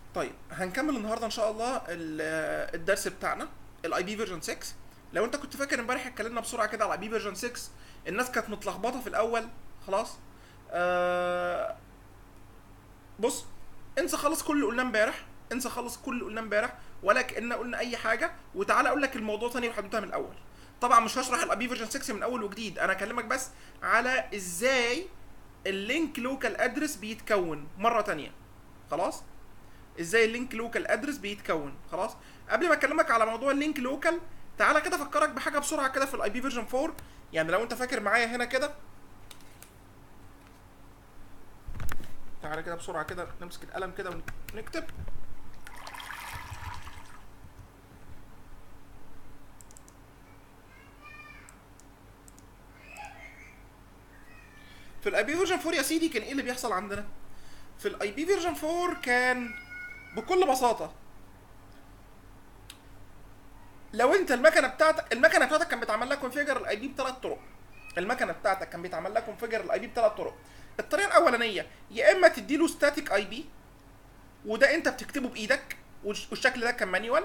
طيب هنكمل النهارده ان شاء الله ال- الدرس بتاعنا الاي بي فيرجن 6 لو انت كنت فاكر امبارح اتكلمنا بسرعه كده على الاي بي فيرجن 6 الناس كانت متلخبطه في الاول خلاص آه بص انسى خالص كل اللي قلناه امبارح انسى خالص كل اللي قلناه امبارح ولا كأننا قلنا اي حاجه وتعالى اقول لك الموضوع تاني وحدوتها من الاول طبعا مش هشرح الاي بي فيرجن 6 من اول وجديد انا اكلمك بس على ازاي اللينك لوكال ادرس بيتكون مره تانية خلاص ازاي اللينك لوكال ادرس بيتكون خلاص قبل ما اكلمك على موضوع اللينك لوكال تعالى كده افكرك بحاجه بسرعه كده في الاي بي فيرجن 4 يعني لو انت فاكر معايا هنا كده تعالى كده بسرعه كده نمسك القلم كده ونكتب في الاي بي فيرجن 4 يا سيدي كان ايه اللي بيحصل عندنا في الاي بي فيرجن 4 كان بكل بساطه لو انت المكنه بتاعتك المكنه بتاعتك كان بيتعمل لها كونفيجر الاي بي بثلاث طرق المكنه بتاعتك كان بيتعمل لها كونفيجر الاي بي بثلاث طرق الطريقه الاولانيه يا اما تديله ستاتيك اي بي وده انت بتكتبه بايدك والش- والشكل ده كان مانيوال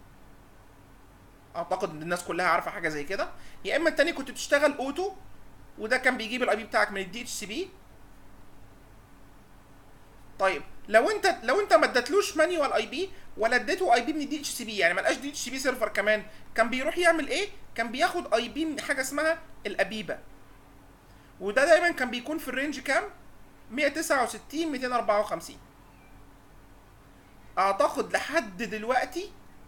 اعتقد ان الناس كلها عارفه حاجه زي كده يا اما التاني كنت بتشتغل اوتو وده كان بيجيب الاي بي بتاعك من الدي اتش سي بي طيب لو انت لو انت ما اديتلوش مانيوال اي بي ولا اديته اي بي من الدي اتش سي بي يعني ما لقاش دي اتش سي بي سيرفر كمان كان بيروح يعمل ايه كان بياخد اي بي من حاجه اسمها الابيبه وده دايما كان بيكون في الرينج كام 169 254 اعتقد لحد دلوقتي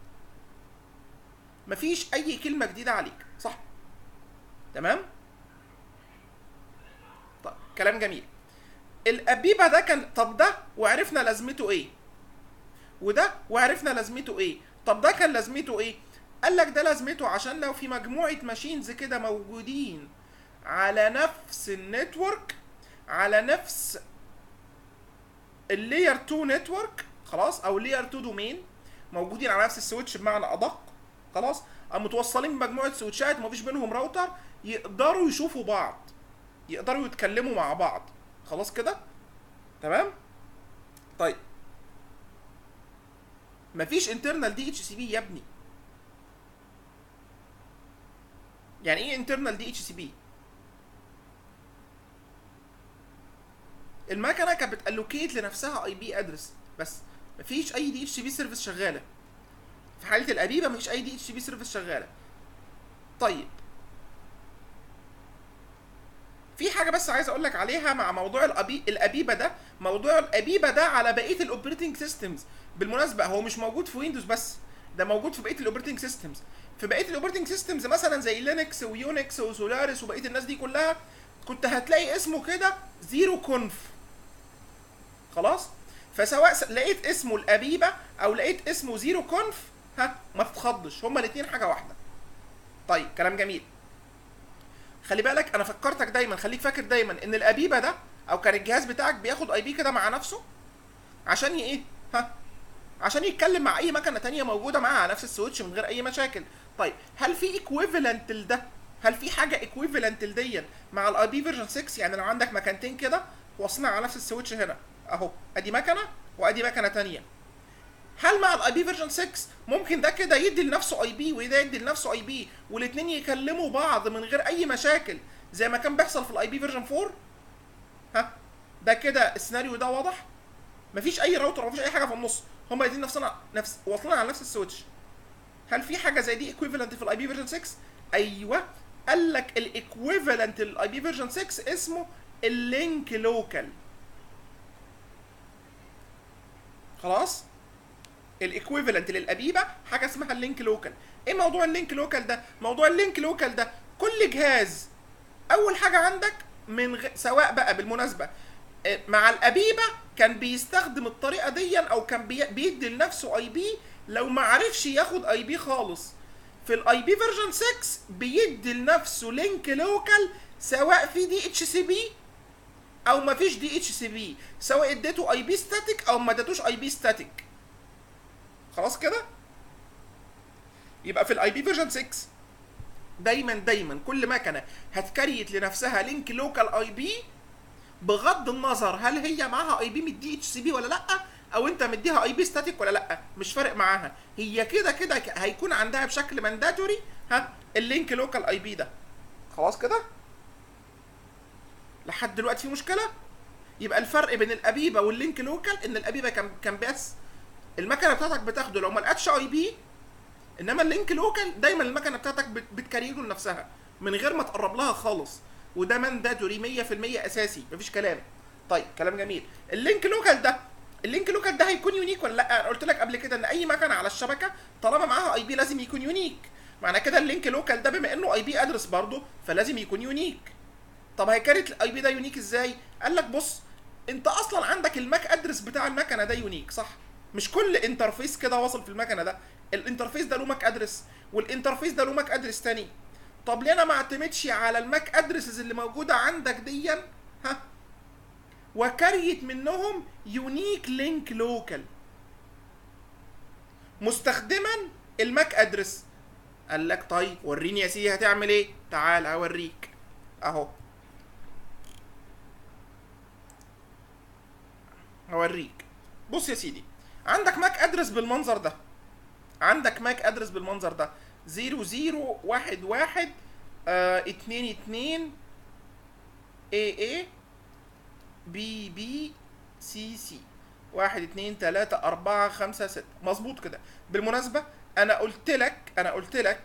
مفيش اي كلمه جديده عليك صح تمام طيب كلام جميل الابيبه ده كان طب ده وعرفنا لازمته ايه وده وعرفنا لازمته ايه طب ده كان لازمته ايه قال لك ده لازمته عشان لو في مجموعه ماشينز كده موجودين على نفس النتورك على نفس اللاير 2 نتورك خلاص او لاير 2 دومين موجودين على نفس السويتش بمعنى ادق خلاص او متوصلين بمجموعه سويتشات مفيش بينهم راوتر يقدروا يشوفوا بعض يقدروا يتكلموا مع بعض خلاص كده تمام طيب مفيش انترنال دي اتش سي بي يا ابني يعني ايه انترنال دي اتش سي بي المكنه كانت بتالوكيت لنفسها اي بي ادرس بس مفيش اي دي اتش سي بي سيرفيس شغاله في حاله الابيبه مفيش اي دي اتش سي بي سيرفيس شغاله طيب في حاجه بس عايز اقول لك عليها مع موضوع الأبي... الابيبه ده موضوع الابيبه ده على بقيه الاوبريتنج سيستمز بالمناسبه هو مش موجود في ويندوز بس ده موجود في بقيه الاوبريتنج سيستمز في بقيه الاوبريتنج سيستمز مثلا زي لينكس ويونكس وسولاريس وبقيه الناس دي كلها كنت هتلاقي اسمه كده زيرو كونف خلاص فسواء س- لقيت اسمه الابيبه او لقيت اسمه زيرو كونف ها ما تتخضش هما الاثنين حاجه واحده طيب كلام جميل خلي بالك انا فكرتك دايما خليك فاكر دايما ان الابيبه ده او كان الجهاز بتاعك بياخد اي بي كده مع نفسه عشان ي- ايه ها عشان يتكلم مع اي مكنه تانية موجوده معاه على نفس السويتش من غير اي مشاكل طيب هل في ايكويفالنت لده هل في حاجه ايكويفالنت لديا مع الاي بي فيرجن 6 يعني لو عندك مكانتين كده واصلين على نفس السويتش هنا اهو ادي مكنه وادي مكنه تانية هل مع الاي بي فيرجن 6 ممكن ده كده يدي لنفسه اي بي وده يدي لنفسه اي بي والاثنين يكلموا بعض من غير اي مشاكل زي ما كان بيحصل في الاي بي فيرجن 4 ها ده كده السيناريو ده واضح مفيش اي راوتر مفيش اي حاجه في النص هما الاثنين نفسنا نفس واصلين على نفس السويتش هل في حاجه زي دي ايكويفالنت في الاي بي فيرجن 6 ايوه قال لك الايكويفالنت للاي بي فيرجن 6 اسمه اللينك لوكال خلاص الايكويفالنت للابيبه حاجه اسمها اللينك لوكال ايه موضوع اللينك لوكال ده موضوع اللينك لوكال ده كل جهاز اول حاجه عندك من غ... سواء بقى بالمناسبه آه، مع الابيبه كان بيستخدم الطريقه دي او كان بي... بيدي لنفسه اي بي لو ما عرفش ياخد اي بي خالص في الاي بي فيرجن 6 بيدي لنفسه لينك لوكال سواء في دي اتش سي بي او ما فيش دي اتش سي بي سواء اديته اي بي ستاتيك او ما اديتوش اي بي ستاتيك خلاص كده يبقى في الاي بي فيرجن 6 دايما دايما كل مكنه هتكريت لنفسها لينك لوكال اي بي بغض النظر هل هي معاها اي بي من الدي اتش سي بي ولا لا او انت مديها اي بي ستاتيك ولا لا مش فارق معاها هي كده كده ك- هيكون عندها بشكل مانداتوري ها اللينك لوكال اي بي ده خلاص كده لحد دلوقتي في مشكله يبقى الفرق بين الابيبه واللينك لوكال ان الابيبه كان كان بس المكنه بتاعتك بتاخده لو ما لقتش اي بي انما اللينك لوكال دايما المكنه بتاعتك بت- بتكريله لنفسها من غير ما تقرب لها خالص وده مانداتوري 100% اساسي مفيش كلام طيب كلام جميل اللينك لوكال ده اللينك لوكال ده هيكون يونيك ولا لا انا قلت لك قبل كده ان اي مكنه على الشبكه طالما معاها اي بي لازم يكون يونيك معنى كده اللينك لوكال ده بما انه اي بي ادرس برضه فلازم يكون يونيك طب هيكرت الاي بي ده يونيك ازاي قال لك بص انت اصلا عندك الماك ادرس بتاع المكنه ده يونيك صح مش كل انترفيس كده واصل في المكنه ده الانترفيس ده له ماك ادرس والانترفيس ده له ماك ادرس تاني طب ليه انا ما اعتمدش على الماك ادرسز اللي موجوده عندك ديا ها وكريت منهم يونيك لينك لوكال مستخدما الماك ادرس قال لك طيب وريني يا سيدي هتعمل ايه تعال اوريك اهو هوريك بص يا سيدي عندك ماك ادرس بالمنظر ده عندك ماك ادرس بالمنظر ده 0011 آه 22 اي اي بي بي سي سي واحد اتنين تلاتة أربعة خمسة ستة مظبوط كده بالمناسبة أنا قلت لك أنا قلت لك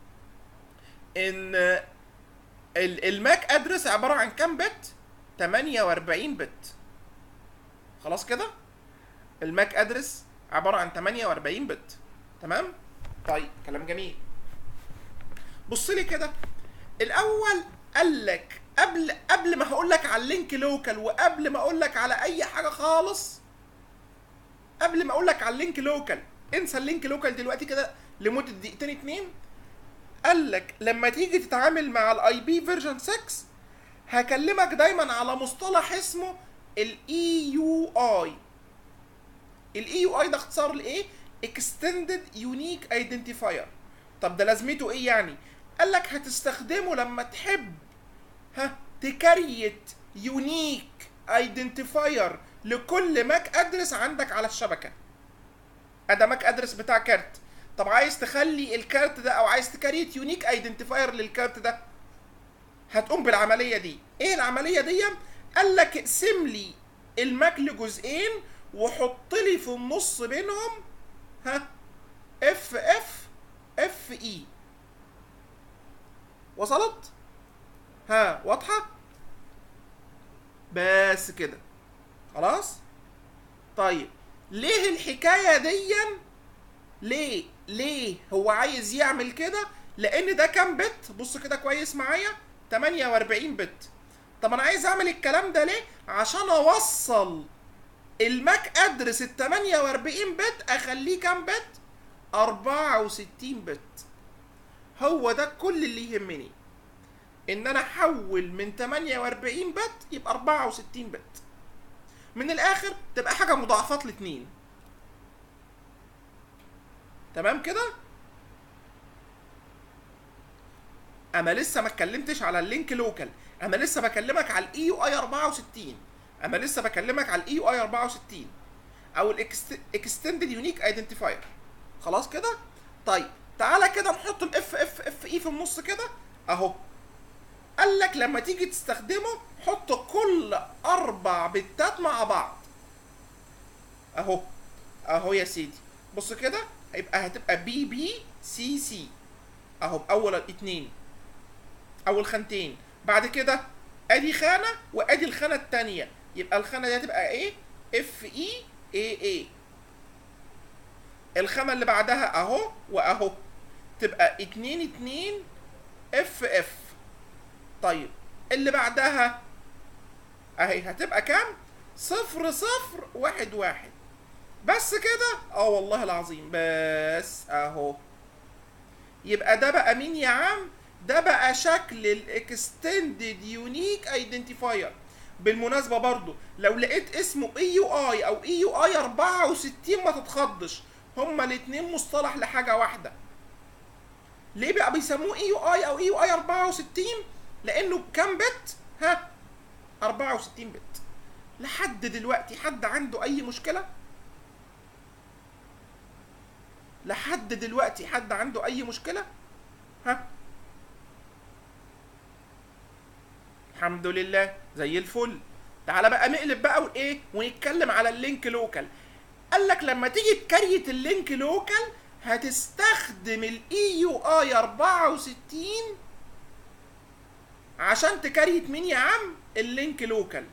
إن ال- الماك أدرس عبارة عن كام بت؟ 48 بت خلاص كده؟ الماك أدرس عبارة عن 48 بت تمام؟ طيب كلام جميل بص لي كده الأول قال لك قبل قبل ما هقول لك على اللينك لوكال وقبل ما اقول لك على اي حاجه خالص قبل ما اقول لك على اللينك لوكال انسى اللينك لوكال دلوقتي كده لمده دقيقتين اتنين قال لك لما تيجي تتعامل مع الاي بي فيرجن 6 هكلمك دايما على مصطلح اسمه الاي يو اي الاي يو اي ده اختصار لايه extended unique identifier طب ده لازمته ايه يعني قال لك هتستخدمه لما تحب ها تكريت يونيك ايدنتيفاير لكل ماك ادرس عندك على الشبكه ادا ماك ادرس بتاع كارت طب عايز تخلي الكارت ده او عايز تكريت يونيك ايدنتيفاير للكارت ده هتقوم بالعمليه دي ايه العمليه دي قال لك اقسم لي الماك لجزئين وحط لي في النص بينهم ها اف اف اف اي وصلت ها واضحة؟ بس كده خلاص؟ طيب ليه الحكاية دي ليه ليه هو عايز يعمل كده لان ده كام بت بص كده كويس معايا 48 بت طب انا عايز اعمل الكلام ده ليه عشان اوصل الماك ادرس ال 48 بت اخليه كام بت 64 بت هو ده كل اللي يهمني ان انا احول من 48 بت يبقى 64 بت من الاخر تبقى حاجه مضاعفات لاتنين تمام كده انا لسه ما اتكلمتش على اللينك لوكال انا لسه بكلمك على الاي يو اي 64 انا لسه بكلمك على الاي يو اي 64 او الاكستندد يونيك ايدنتيفاير خلاص كده طيب تعالى كده نحط الاف اف اف اي في النص كده اهو قال لك لما تيجي تستخدمه حط كل اربع بتات مع بعض اهو اهو يا سيدي بص كده هيبقى هتبقى بي بي سي سي اهو باول اتنين اول خانتين بعد كده ادي خانه وادي الخانه التانية يبقى الخانه دي هتبقى ايه اف اي اي اي الخانه اللي بعدها اهو واهو تبقى اتنين اتنين اف اف طيب اللي بعدها اهي هتبقى كام صفر صفر واحد واحد بس كده اه والله العظيم بس اهو يبقى ده بقى مين يا عم ده بقى شكل الاكستندد يونيك ايدنتيفاير بالمناسبه برضو لو لقيت اسمه اي يو اي او اي يو اي 64 ما تتخضش هما الاتنين مصطلح لحاجه واحده ليه بقى بيسموه اي يو اي او اي يو اي 64 لانه كام بت ها 64 بت لحد دلوقتي حد عنده اي مشكله لحد دلوقتي حد عنده اي مشكله ها الحمد لله زي الفل تعالى بقى نقلب بقى وايه ونتكلم على اللينك لوكال قال لك لما تيجي تكريت اللينك لوكال هتستخدم الاي يو اي 64 عشان تكريت مين يا عم اللينك لوكال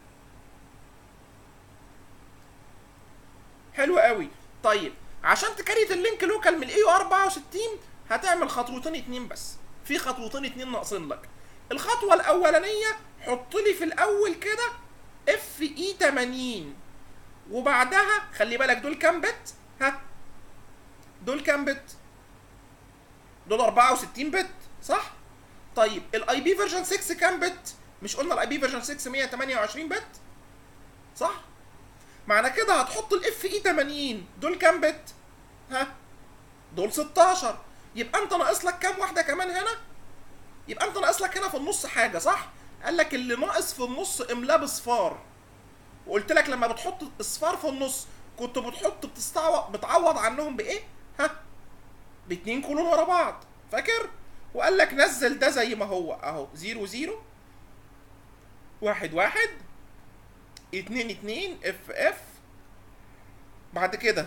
حلو قوي طيب عشان تكريت اللينك لوكال من الاي 64 هتعمل خطوتين اتنين بس في خطوتين اتنين ناقصين لك الخطوه الاولانيه حط لي في الاول كده اف اي 80 وبعدها خلي بالك دول كام بت ها دول كام بت دول 64 بت صح طيب الاي بي فيرجن 6 كام بت مش قلنا الاي بي فيرجن 6 128 بت صح معنى كده هتحط الاف اي 80 دول كام بت ها دول 16 يبقى انت ناقص لك كام واحده كمان هنا يبقى انت ناقص لك هنا في النص حاجه صح قال لك اللي ناقص في النص املاه بصفار وقلت لك لما بتحط اصفار في النص كنت بتحط بتستعوض بتعوض عنهم بايه ها باتنين كولون ورا بعض فاكر وقال لك نزل ده زي ما هو اهو زيرو زيرو واحد واحد اتنين اتنين اف اف بعد كده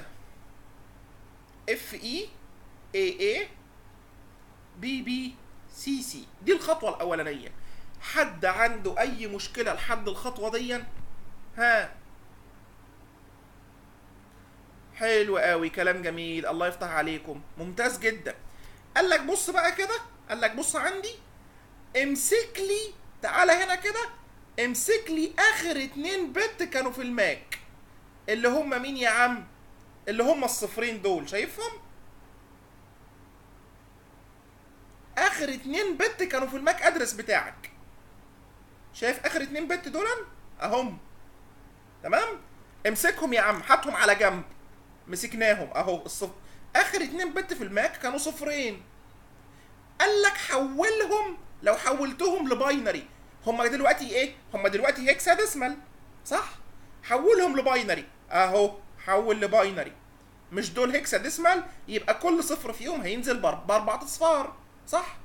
اف اي اي اي بي بي سي سي دي الخطوة الأولانية حد عنده أي مشكلة لحد الخطوة دي ها حلو قوي كلام جميل الله يفتح عليكم ممتاز جدا قال لك بص بقى كده قال لك بص عندي امسك لي تعالى هنا كده امسك لي اخر اتنين بت كانوا في الماك اللي هم مين يا عم اللي هم الصفرين دول شايفهم اخر اتنين بت كانوا في الماك ادرس بتاعك شايف اخر اتنين بت دول اهم تمام امسكهم يا عم هاتهم على جنب مسكناهم اهو الصف... اخر اتنين بت في الماك كانوا صفرين قال لك حولهم لو حولتهم لباينري هم دلوقتي ايه هم دلوقتي هيكساديسمال صح حولهم لباينري اهو حول لباينري مش دول هيكساديسمال يبقى كل صفر فيهم هينزل باربع اصفار صح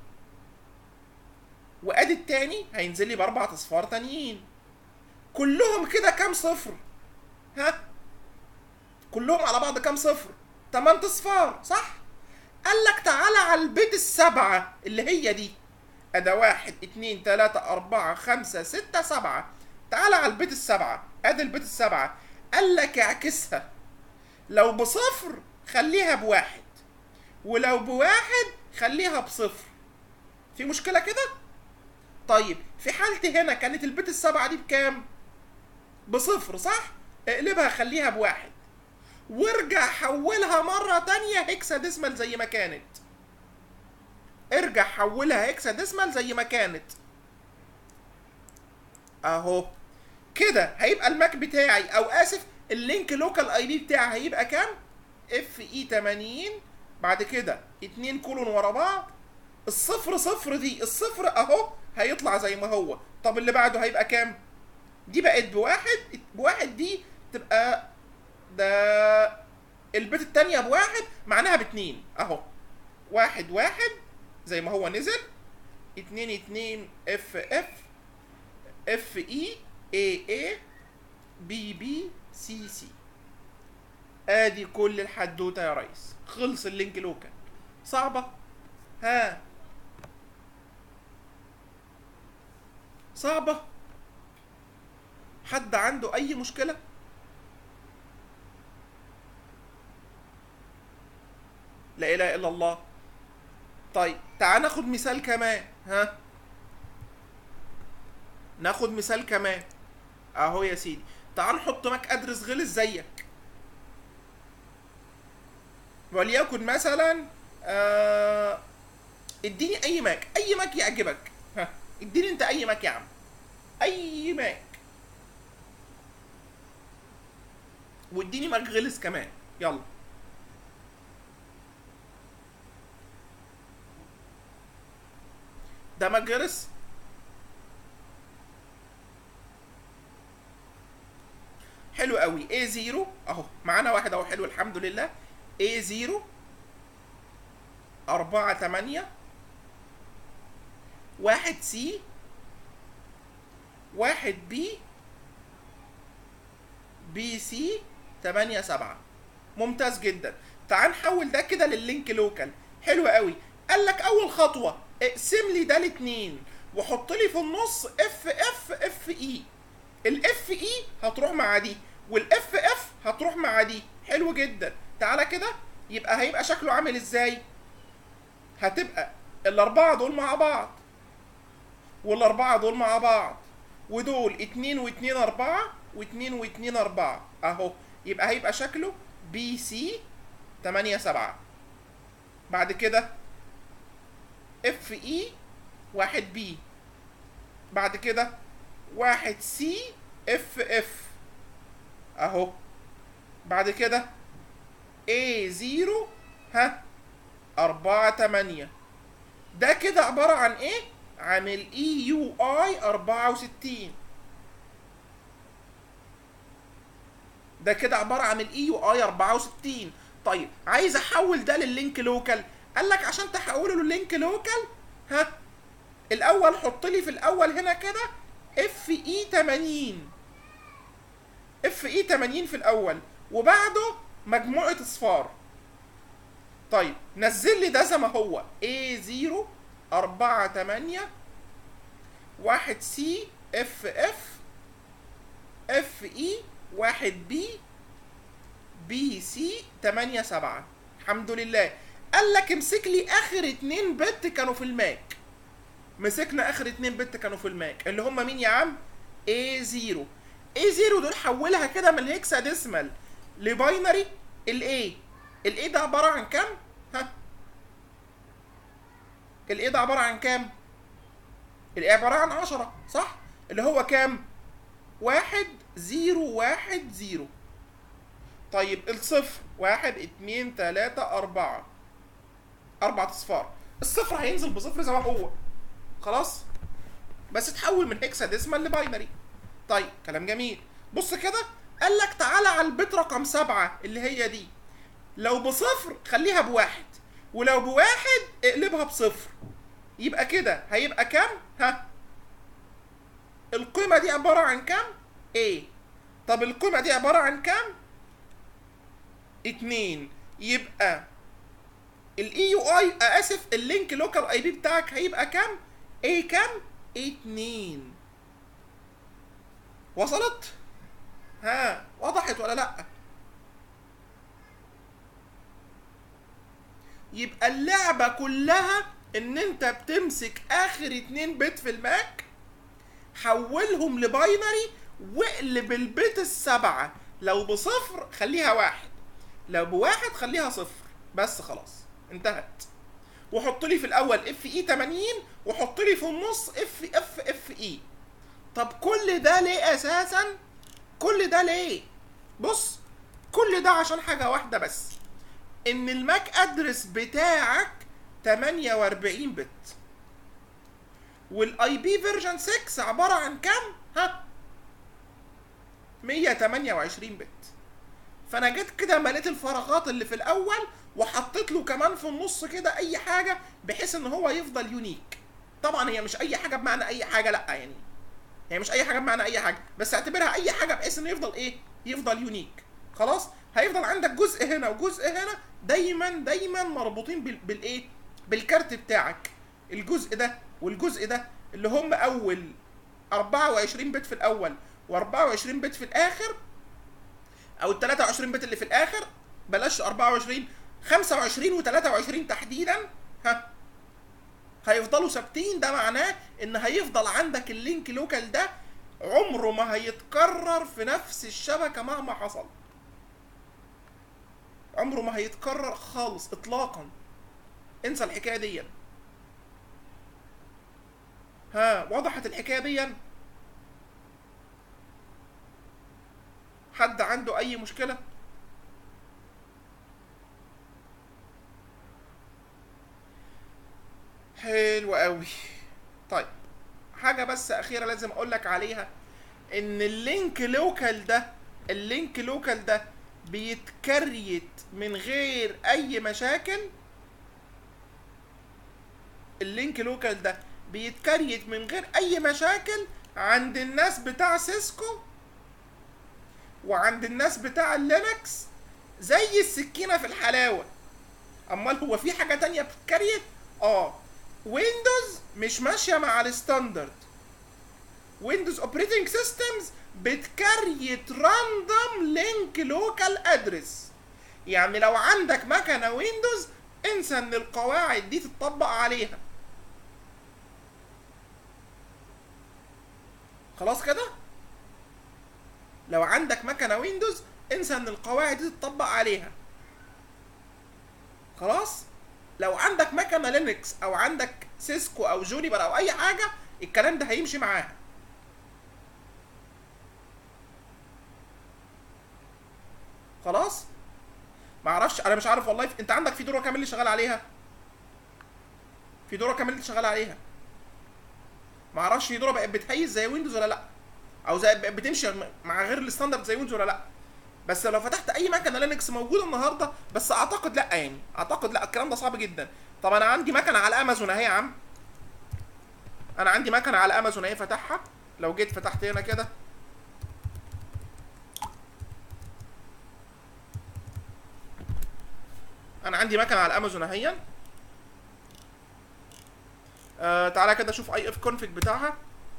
وادي التاني هينزل لي باربع اصفار تانيين كلهم كده كام صفر ها كلهم على بعض كام صفر 8 اصفار صح قال لك تعالى على البيت السبعة اللي هي دي ادا واحد اتنين تلاتة اربعة خمسة ستة سبعة تعالى على البيت السبعة ادي البيت السبعة قال لك اعكسها لو بصفر خليها بواحد ولو بواحد خليها بصفر في مشكلة كده؟ طيب في حالتي هنا كانت البيت السبعة دي بكام؟ بصفر صح؟ اقلبها خليها بواحد وارجع حولها مرة تانية هيكساديسمال زي ما كانت ارجع حولها هيكساديسمال زي ما كانت اهو كده هيبقى الماك بتاعي او اسف اللينك لوكال اي بي بتاعي هيبقى كام اف اي 80 بعد كده اتنين كولون ورا بعض الصفر صفر دي الصفر اهو هيطلع زي ما هو طب اللي بعده هيبقى كام دي بقت بواحد بواحد دي تبقى ده البيت التانية بواحد معناها باتنين اهو واحد واحد زي ما هو نزل اتنين اتنين اف اف اف اي اي اي بي بي سي سي ادي كل الحدوته يا ريس خلص اللينك لوكال صعبه ها صعبه حد عنده اي مشكله لا اله الا الله طيب تعال ناخد مثال كمان ها ناخد مثال كمان اهو يا سيدي تعال نحط ماك ادرس غلس زيك وليكن مثلا آه اديني اي ماك اي ماك يعجبك ها اديني انت اي ماك يا عم اي ماك واديني ماك غلس كمان يلا ده ماك غلس حلو قوي A0 اهو معانا واحد اهو حلو الحمد لله A0 أربعة تمانية واحد سي واحد بي بي سي تمانية سبعة ممتاز جدا تعال نحول ده كده لللينك لوكال حلو قوي قال لك اول خطوه اقسم لي ده لاتنين وحط لي في النص اف اف اف اي الاف اي هتروح مع دي والاف اف هتروح مع دي حلو جدا تعالى كده يبقى هيبقى شكله عامل ازاي هتبقى الاربعه دول مع بعض والاربعه دول مع بعض ودول اتنين واتنين اربعة واتنين واتنين اربعة اهو يبقى هيبقى شكله بي سي تمانية سبعة بعد كده اف اي واحد بي بعد كده واحد سي اف اف اهو بعد كده A زيرو ها أربعة تمانية ده كده عبارة عن ايه؟ عن الاي يو اي أربعة وستين ده كده عبارة عن الاي يو اي 64 طيب عايز احول ده لللينك لوكال قال لك عشان تحوله لللينك لوكال ها الاول حط لي في الاول هنا كده اف اي 80 اف اي 80 في الاول وبعده مجموعة اصفار طيب نزل لي ده زي ما هو A 0 4 8 1 سي اف اف اف اي واحد بي بي سي تمانية سبعة الحمد لله قال لك امسك لي اخر اتنين بت كانوا في الماك مسكنا اخر اتنين بت كانوا في الماك اللي هم مين يا عم A 0 A 0 دول حولها كده من الهكسا ديسمال لباينري الاي الاي ده عبارة عن كام ها الاي ده عبارة عن كام الاي عبارة عن عشرة صح اللي هو كام واحد زيرو واحد زيرو طيب الصفر واحد اتنين تلاتة أربعة أربعة أصفار الصفر هينزل بصفر زي ما هو خلاص بس اتحول من هكسا ديسمال لباينري طيب كلام جميل بص كده قال لك تعالى على البيت رقم سبعة اللي هي دي لو بصفر خليها بواحد ولو بواحد اقلبها بصفر يبقى كده هيبقى كام ها القيمة دي عبارة عن كام A طب القيمة دي عبارة عن كام اتنين يبقى الاي يو اي اسف اللينك لوكال اي بي بتاعك هيبقى كام A كام اتنين وصلت ها وضحت ولا لا يبقى اللعبة كلها ان انت بتمسك اخر اتنين بت في الماك حولهم لباينري واقلب البيت السبعة لو بصفر خليها واحد لو بواحد خليها صفر بس خلاص انتهت وحط لي في الاول اف اي 80 وحط لي في النص اف اف اف اي طب كل ده ليه اساسا كل ده ليه بص كل ده عشان حاجه واحده بس ان الماك ادرس بتاعك 48 بت والاي بي فيرجن 6 عباره عن كام ها 128 بت فانا جيت كده مليت الفراغات اللي في الاول وحطيت له كمان في النص كده اي حاجه بحيث ان هو يفضل يونيك طبعا هي مش اي حاجه بمعنى اي حاجه لا يعني هي مش اي حاجه بمعنى اي حاجه بس اعتبرها اي حاجه بحيث انه يفضل ايه يفضل يونيك خلاص هيفضل عندك جزء هنا وجزء هنا دايما دايما مربوطين بال... بالايه بالكارت بتاعك الجزء ده والجزء ده اللي هم اول 24 بت في الاول و24 بت في الاخر او ال 23 بت اللي في الاخر بلاش 24 25 و23 تحديدا ها هيفضلوا ثابتين ده معناه ان هيفضل عندك اللينك لوكال ده عمره ما هيتكرر في نفس الشبكه مهما حصل عمره ما هيتكرر خالص اطلاقا انسى الحكايه دي ها وضحت الحكايه دي حد عنده اي مشكله حلو قوي طيب حاجه بس اخيره لازم اقول لك عليها ان اللينك لوكال ده اللينك لوكال ده بيتكريت من غير اي مشاكل اللينك لوكال ده بيتكريت من غير اي مشاكل عند الناس بتاع سيسكو وعند الناس بتاع اللينكس زي السكينه في الحلاوه امال هو في حاجه تانية بتتكريت اه ويندوز مش ماشيه مع الستاندرد ويندوز اوبريتنج سيستمز بتكريت راندوم لينك لوكال ادرس يعني لو عندك مكنه ويندوز انسى ان القواعد دي تطبق عليها خلاص كده لو عندك مكنه ويندوز انسى ان القواعد دي تطبق عليها خلاص لو عندك مكنه لينكس او عندك سيسكو او جونيبر او اي حاجه الكلام ده هيمشي معاها خلاص ما اعرفش انا مش عارف والله في... انت عندك فيدورا كامل اللي شغال عليها فيدورا كامل اللي شغال عليها ما اعرفش فيدورا بقت بتهيز زي ويندوز ولا لا او زي بقت بتمشي مع غير الستاندرد زي ويندوز ولا لا بس لو فتحت اي مكنه لينكس موجوده النهارده بس اعتقد لا يعني اعتقد لا الكلام ده صعب جدا طب انا عندي مكنه على امازون اهي يا عم انا عندي مكنه على امازون اهي فاتحها لو جيت فتحت هنا كده انا عندي مكنه على امازون اهي آه تعالى كده اشوف اي اف كونفيج بتاعها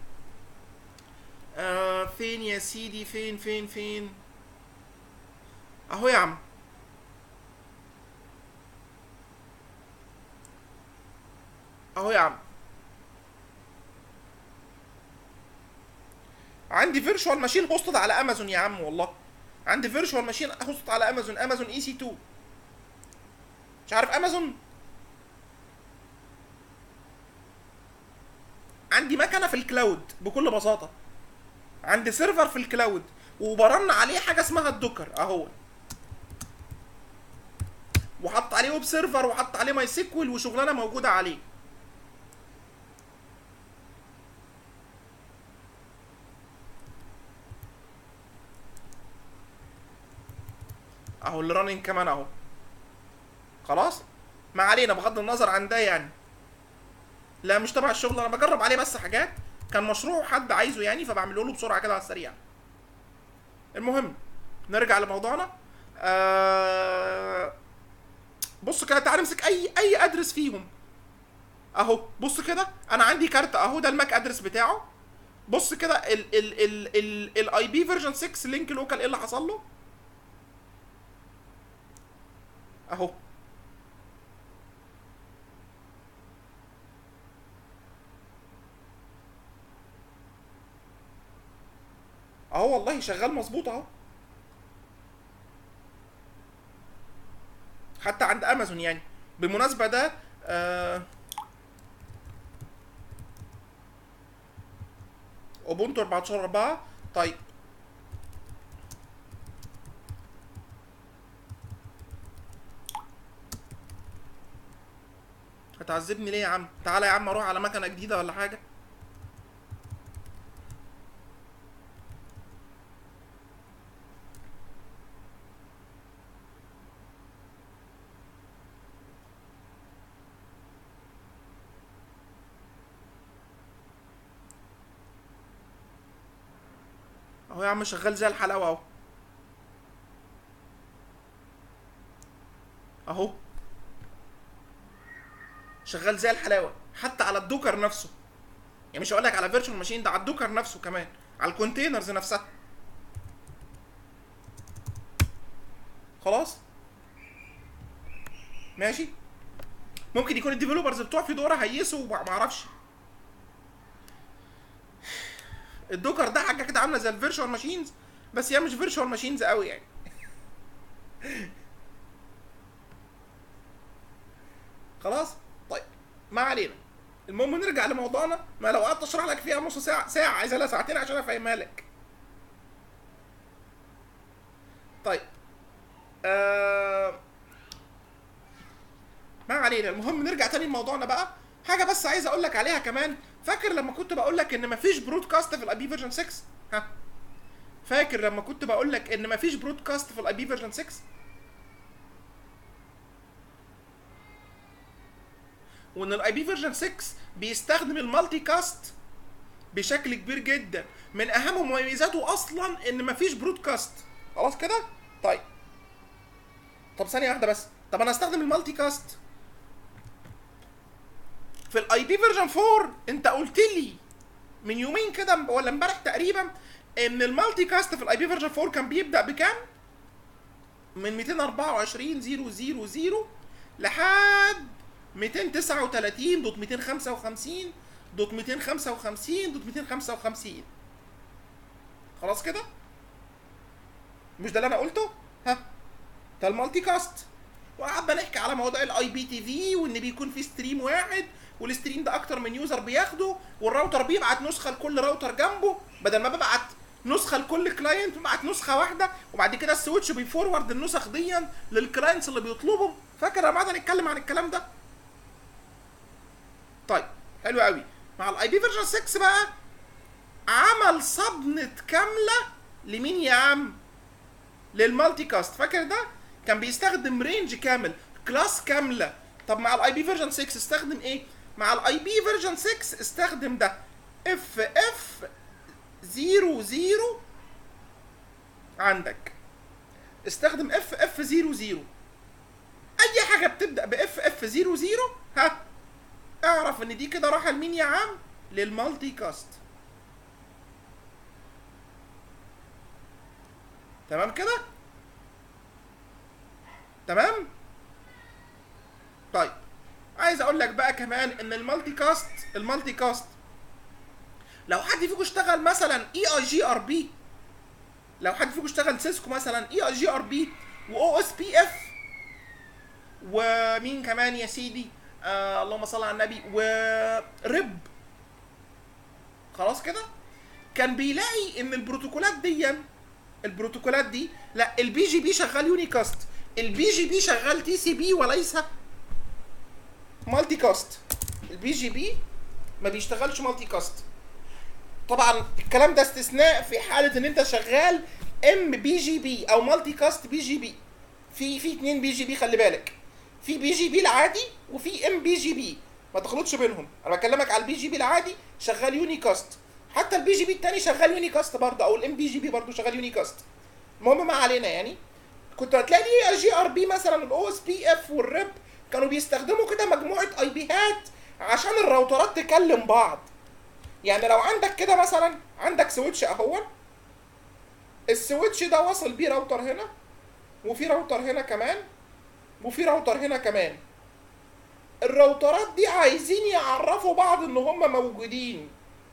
آه فين يا سيدي فين فين فين اهو يا عم اهو يا عم عندي فيرتشوال ماشين هوستد على امازون يا عم والله عندي فيرتشوال ماشين هوستد على امازون امازون اي سي 2 مش عارف امازون عندي مكنه في الكلاود بكل بساطه عندي سيرفر في الكلاود وبرن عليه حاجه اسمها الدوكر اهو وحط عليه ويب سيرفر وحط عليه ماي سيكوال وشغلانه موجوده عليه اهو اللي رانين كمان اهو خلاص ما علينا بغض النظر عن ده يعني لا مش تبع الشغل انا بجرب عليه بس حاجات كان مشروع حد عايزه يعني فبعمله له بسرعه كده على السريع المهم نرجع لموضوعنا آه بص كده تعال امسك اي اي ادرس فيهم اهو بص كده انا عندي كارت اهو ده الماك ادرس بتاعه بص كده ال ال ال ال الاي بي فيرجن 6 لينك لوكال ايه اللي حصل له اهو اهو والله شغال مظبوط اهو حتى عند امازون يعني بالمناسبه ده آه اوبونتو 14 4 طيب هتعذبني ليه يا عم تعالى يا عم اروح على مكنه جديده ولا حاجه اهو يا عم شغال زي الحلاوه اهو اهو شغال زي الحلاوه حتى على الدوكر نفسه يعني مش هقول لك على فيرتشوال ماشين ده على الدوكر نفسه كمان على الكونتينرز نفسها خلاص ماشي ممكن يكون الديفلوبرز بتوع فيدورا هيسوا ما اعرفش الدوكر ده حاجه كده عامله زي الفيرتشوال ماشينز بس هي مش فيرتشوال ماشينز قوي يعني خلاص طيب ما علينا المهم نرجع لموضوعنا ما لو قعدت اشرح لك فيها نص ساعه ساعه عايزها لها ساعتين عشان افهمها لك طيب آه... ما علينا المهم نرجع تاني لموضوعنا بقى حاجه بس عايز اقول لك عليها كمان فاكر لما كنت بقول لك ان مفيش برودكاست في الاي بي فيرجن 6 ها فاكر لما كنت بقول لك ان مفيش برودكاست في الاي بي فيرجن 6 وان الاي بي فيرجن 6 بيستخدم المالتي كاست بشكل كبير جدا من اهم مميزاته اصلا ان مفيش برودكاست خلاص كده طيب طب ثانيه واحده بس طب انا استخدم المالتي كاست في الاي بي فيرجن 4 انت قلت لي من يومين كده ولا امبارح تقريبا ان المالتي كاست في الاي بي فيرجن 4 كان بيبدا بكام من 224 0 0 لحد 239 دوت 255 دوت 255 دوت 255 خلاص كده مش ده اللي انا قلته ها ده المالتي كاست وقعدنا نحكي على موضوع الاي بي تي في وان بيكون في ستريم واحد والستريم ده اكتر من يوزر بياخده والراوتر بيبعت نسخه لكل راوتر جنبه بدل ما ببعت نسخه لكل كلاينت ببعت نسخه واحده وبعد كده السويتش بيفورورد النسخ دي للكلاينتس اللي بيطلبهم فاكر لما قعدنا نتكلم عن الكلام ده طيب حلو قوي مع الاي بي فيرجن 6 بقى عمل صبنة كاملة لمين يا عم؟ للمالتي كاست فاكر ده؟ كان بيستخدم رينج كامل كلاس كاملة طب مع الاي بي فيرجن 6 استخدم ايه؟ مع الاي بي فيرجن 6 استخدم ده اف اف 00 عندك استخدم اف اف 00 اي حاجه بتبدا باف اف 00 ها اعرف ان دي كده راح لمين يا عم للمالتي كاست تمام كده تمام طيب عايز اقول لك بقى كمان ان المالتي كاست المالتي كاست لو حد فيكم اشتغل مثلا اي اي جي ار بي لو حد فيكم اشتغل سيسكو مثلا اي اي جي ار بي واو اس بي اف ومين كمان يا سيدي آه اللهم صل على النبي ورب خلاص كده كان بيلاقي ان البروتوكولات دي البروتوكولات دي لا البي جي بي شغال يونيكاست البي جي بي شغال تي سي بي وليس مالتي كاست البي جي بي ما بيشتغلش مالتي كاست طبعا الكلام ده استثناء في حاله ان انت شغال ام بي جي بي او مالتي كاست بي جي بي في في اتنين بي جي بي خلي بالك في بي جي بي العادي وفي ام بي جي بي ما تخلطش بينهم انا بكلمك على البي جي بي العادي شغال يونيكاست حتى البي جي بي التاني شغال يونيكاست برضه او الام بي جي بي برضه شغال يونيكاست المهم ما علينا يعني كنت هتلاقي الجي ار بي مثلا الاو اس بي اف والريب كانوا بيستخدموا كده مجموعه اي بيهات عشان الراوترات تكلم بعض يعني لو عندك كده مثلا عندك سويتش اهو السويتش ده وصل بيه راوتر هنا وفي راوتر هنا كمان وفي راوتر هنا كمان الراوترات دي عايزين يعرفوا بعض ان هم موجودين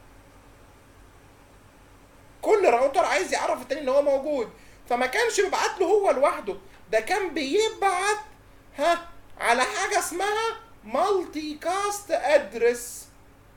كل راوتر عايز يعرف التاني ان هو موجود فما كانش بيبعت له هو لوحده ده كان بيبعت ها على حاجه اسمها مالتي كاست ادرس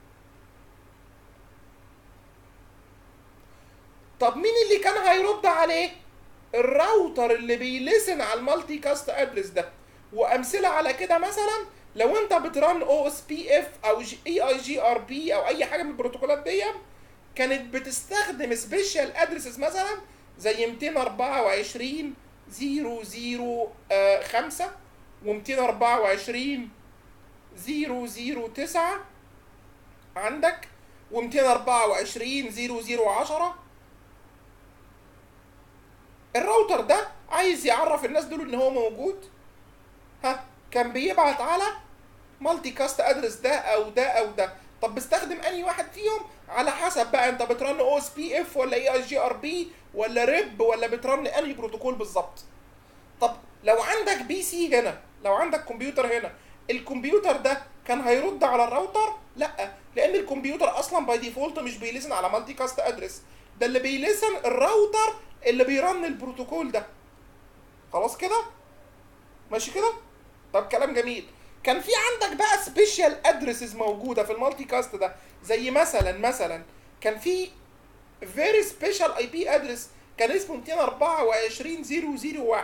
طب مين اللي كان هيرد عليه الراوتر اللي بيلسن على المالتي كاست ادرس ده وامثله على كده مثلا لو انت بترن او اس بي اف او اي اي جي ار بي او اي حاجه من البروتوكولات دي كانت بتستخدم سبيشال ادرسز مثلا زي 224 005 و224 009 عندك و224 0010 الراوتر ده عايز يعرف الناس دول ان هو موجود ها كان بيبعت على مالتي كاست ادرس ده او ده او ده طب بستخدم انهي واحد فيهم على حسب بقى انت بترن او اس بي اف ولا اي اي جي ار بي ولا ريب ولا بترن انهي بروتوكول بالظبط طب لو عندك بي سي هنا لو عندك كمبيوتر هنا الكمبيوتر ده كان هيرد على الراوتر لا لان الكمبيوتر اصلا باي ديفولت مش بيلسن على مالتي كاست ادرس ده اللي بيلسن الراوتر اللي بيرن البروتوكول ده خلاص كده ماشي كده طب كلام جميل كان في عندك بقى سبيشال ادرسز موجوده في المالتي كاست ده زي مثلا مثلا كان في فيري سبيشال اي بي ادرس كان اسمه 224 001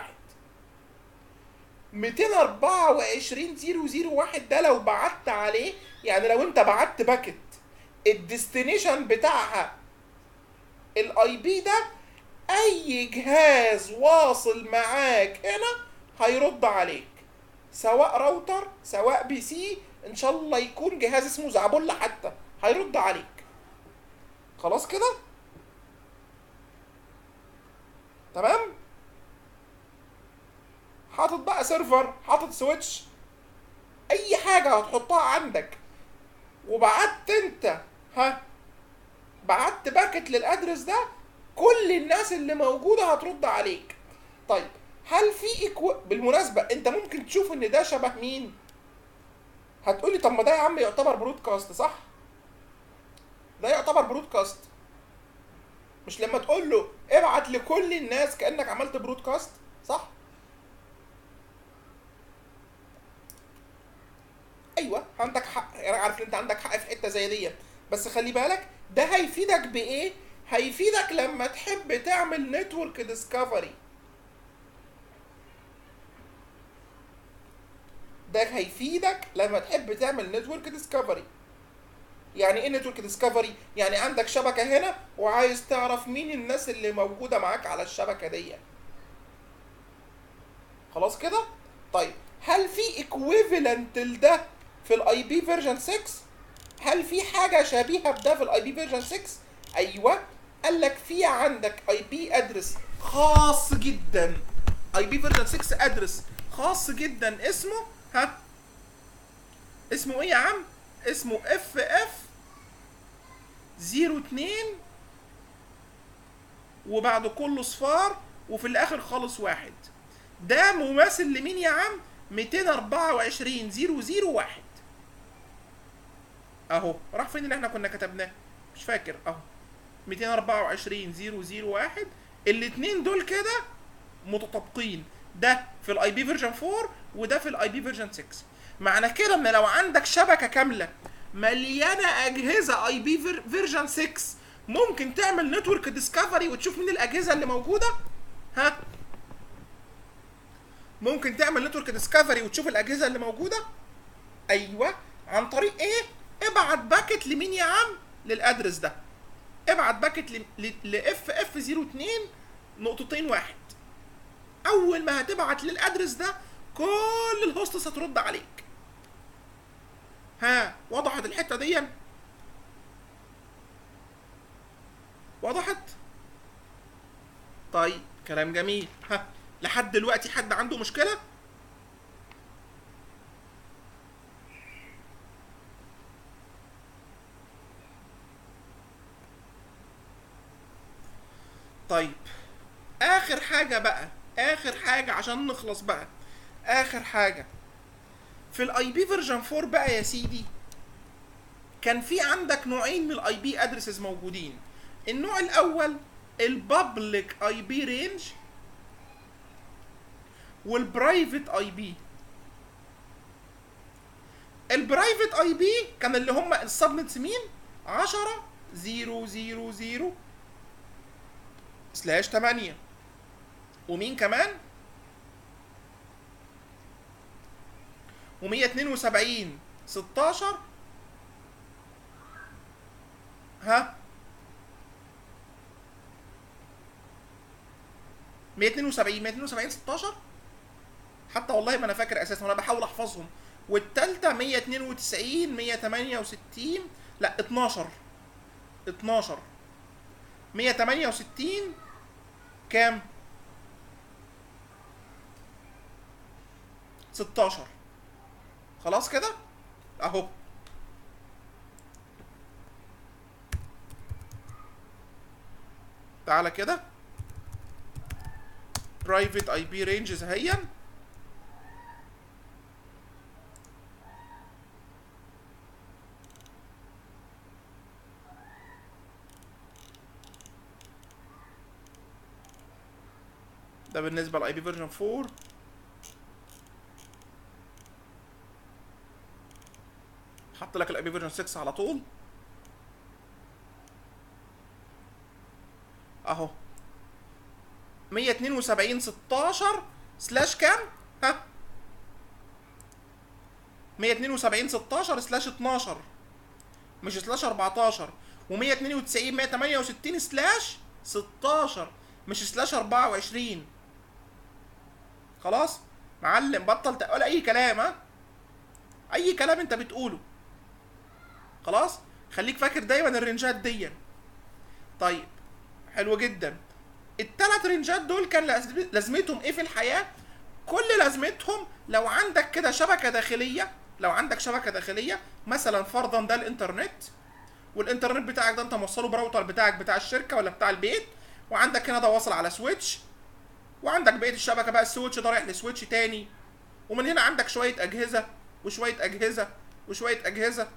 224 001 ده لو بعت عليه يعني لو انت بعت باكت الديستنيشن بتاعها الاي بي ده اي جهاز واصل معاك هنا هيرد عليك سواء راوتر سواء بي سي ان شاء الله يكون جهاز اسمه زعبله حتى هيرد عليك خلاص كده تمام حاطط بقى سيرفر حاطط سويتش اي حاجه هتحطها عندك وبعت انت ها بعت باكت للادرس ده كل الناس اللي موجوده هترد عليك طيب هل في إكو... بالمناسبه انت ممكن تشوف ان ده شبه مين هتقولي طب ما ده يا عم يعتبر برودكاست صح ده يعتبر برودكاست مش لما تقول له ابعت لكل الناس كانك عملت برودكاست صح ايوه عندك حق انا عارف ان انت عندك حق في حته زي دي بس خلي بالك ده هيفيدك بايه هيفيدك لما تحب تعمل نتورك ديسكفري ده هيفيدك لما تحب تعمل نتورك ديسكفري يعني ايه نتورك ديسكفري يعني عندك شبكه هنا وعايز تعرف مين الناس اللي موجوده معاك على الشبكه دي خلاص كده طيب هل في ايكويفالنت لده في الاي بي فيرجن 6 هل في حاجه شبيهه بده في الاي بي فيرجن 6 ايوه قال لك في عندك اي بي ادرس خاص جدا اي بي فيرجن 6 ادرس خاص جدا اسمه ها اسمه ايه يا عم اسمه اف اف 02 وبعد كله صفار وفي الاخر خالص واحد ده مماثل لمين يا عم 224 001 اهو راح فين اللي احنا كنا كتبناه مش فاكر اهو 224 001 الاثنين دول كده متطابقين ده في الاي بي فيرجن 4 وده في الاي بي فيرجن 6 معنى كده ان لو عندك شبكه كامله مليانه اجهزه اي بي فيرجن 6 ممكن تعمل نتورك ديسكفري وتشوف مين الاجهزه اللي موجوده ها ممكن تعمل نتورك ديسكفري وتشوف الاجهزه اللي موجوده ايوه عن طريق ايه ابعت باكت لمين يا عم للادرس ده ابعت باكت لاف اف 02 نقطتين واحد اول ما هتبعت للادرس ده كل الهوستس هترد عليك ها وضحت الحته دي وضحت طيب كلام جميل ها لحد دلوقتي حد عنده مشكله طيب اخر حاجه بقى اخر حاجه عشان نخلص بقى اخر حاجه في الاي بي فيرجن 4 بقى يا سيدي كان في عندك نوعين من الاي بي ادرسز موجودين النوع الاول البابليك اي بي رينج والبرايفت اي بي البرايفت اي بي كان اللي هم السبنتس مين 10 0 0 0 سلاش 8 ومين كمان و172 16 ها 172 172 16 حتى والله ما انا فاكر اساسا وانا بحاول احفظهم والتالتة 192 168 لا 12 12 168 كام 16 خلاص كده اهو تعالى كده برايفت اي بي رينجز اهيا ده بالنسبه لاي بي فيرجن 4 حط لك الاي بي فيرجن 6 على طول اهو 172 16 سلاش كام ها 172 16 سلاش 12 مش سلاش 14 و192 168 سلاش 16 مش سلاش 24 خلاص معلم بطل تقول اي كلام ها اي كلام انت بتقوله خلاص خليك فاكر دايما الرنجات دي طيب حلو جدا التلات رنجات دول كان لازم- لازمتهم ايه في الحياه كل لازمتهم لو عندك كده شبكه داخليه لو عندك شبكه داخليه مثلا فرضا ده الانترنت والانترنت بتاعك ده انت موصله براوتر بتاعك بتاع الشركه ولا بتاع البيت وعندك هنا ده واصل على سويتش وعندك بقيه الشبكه بقى السويتش ده رايح لسويتش تاني ومن هنا عندك شويه اجهزه وشويه اجهزه وشويه اجهزه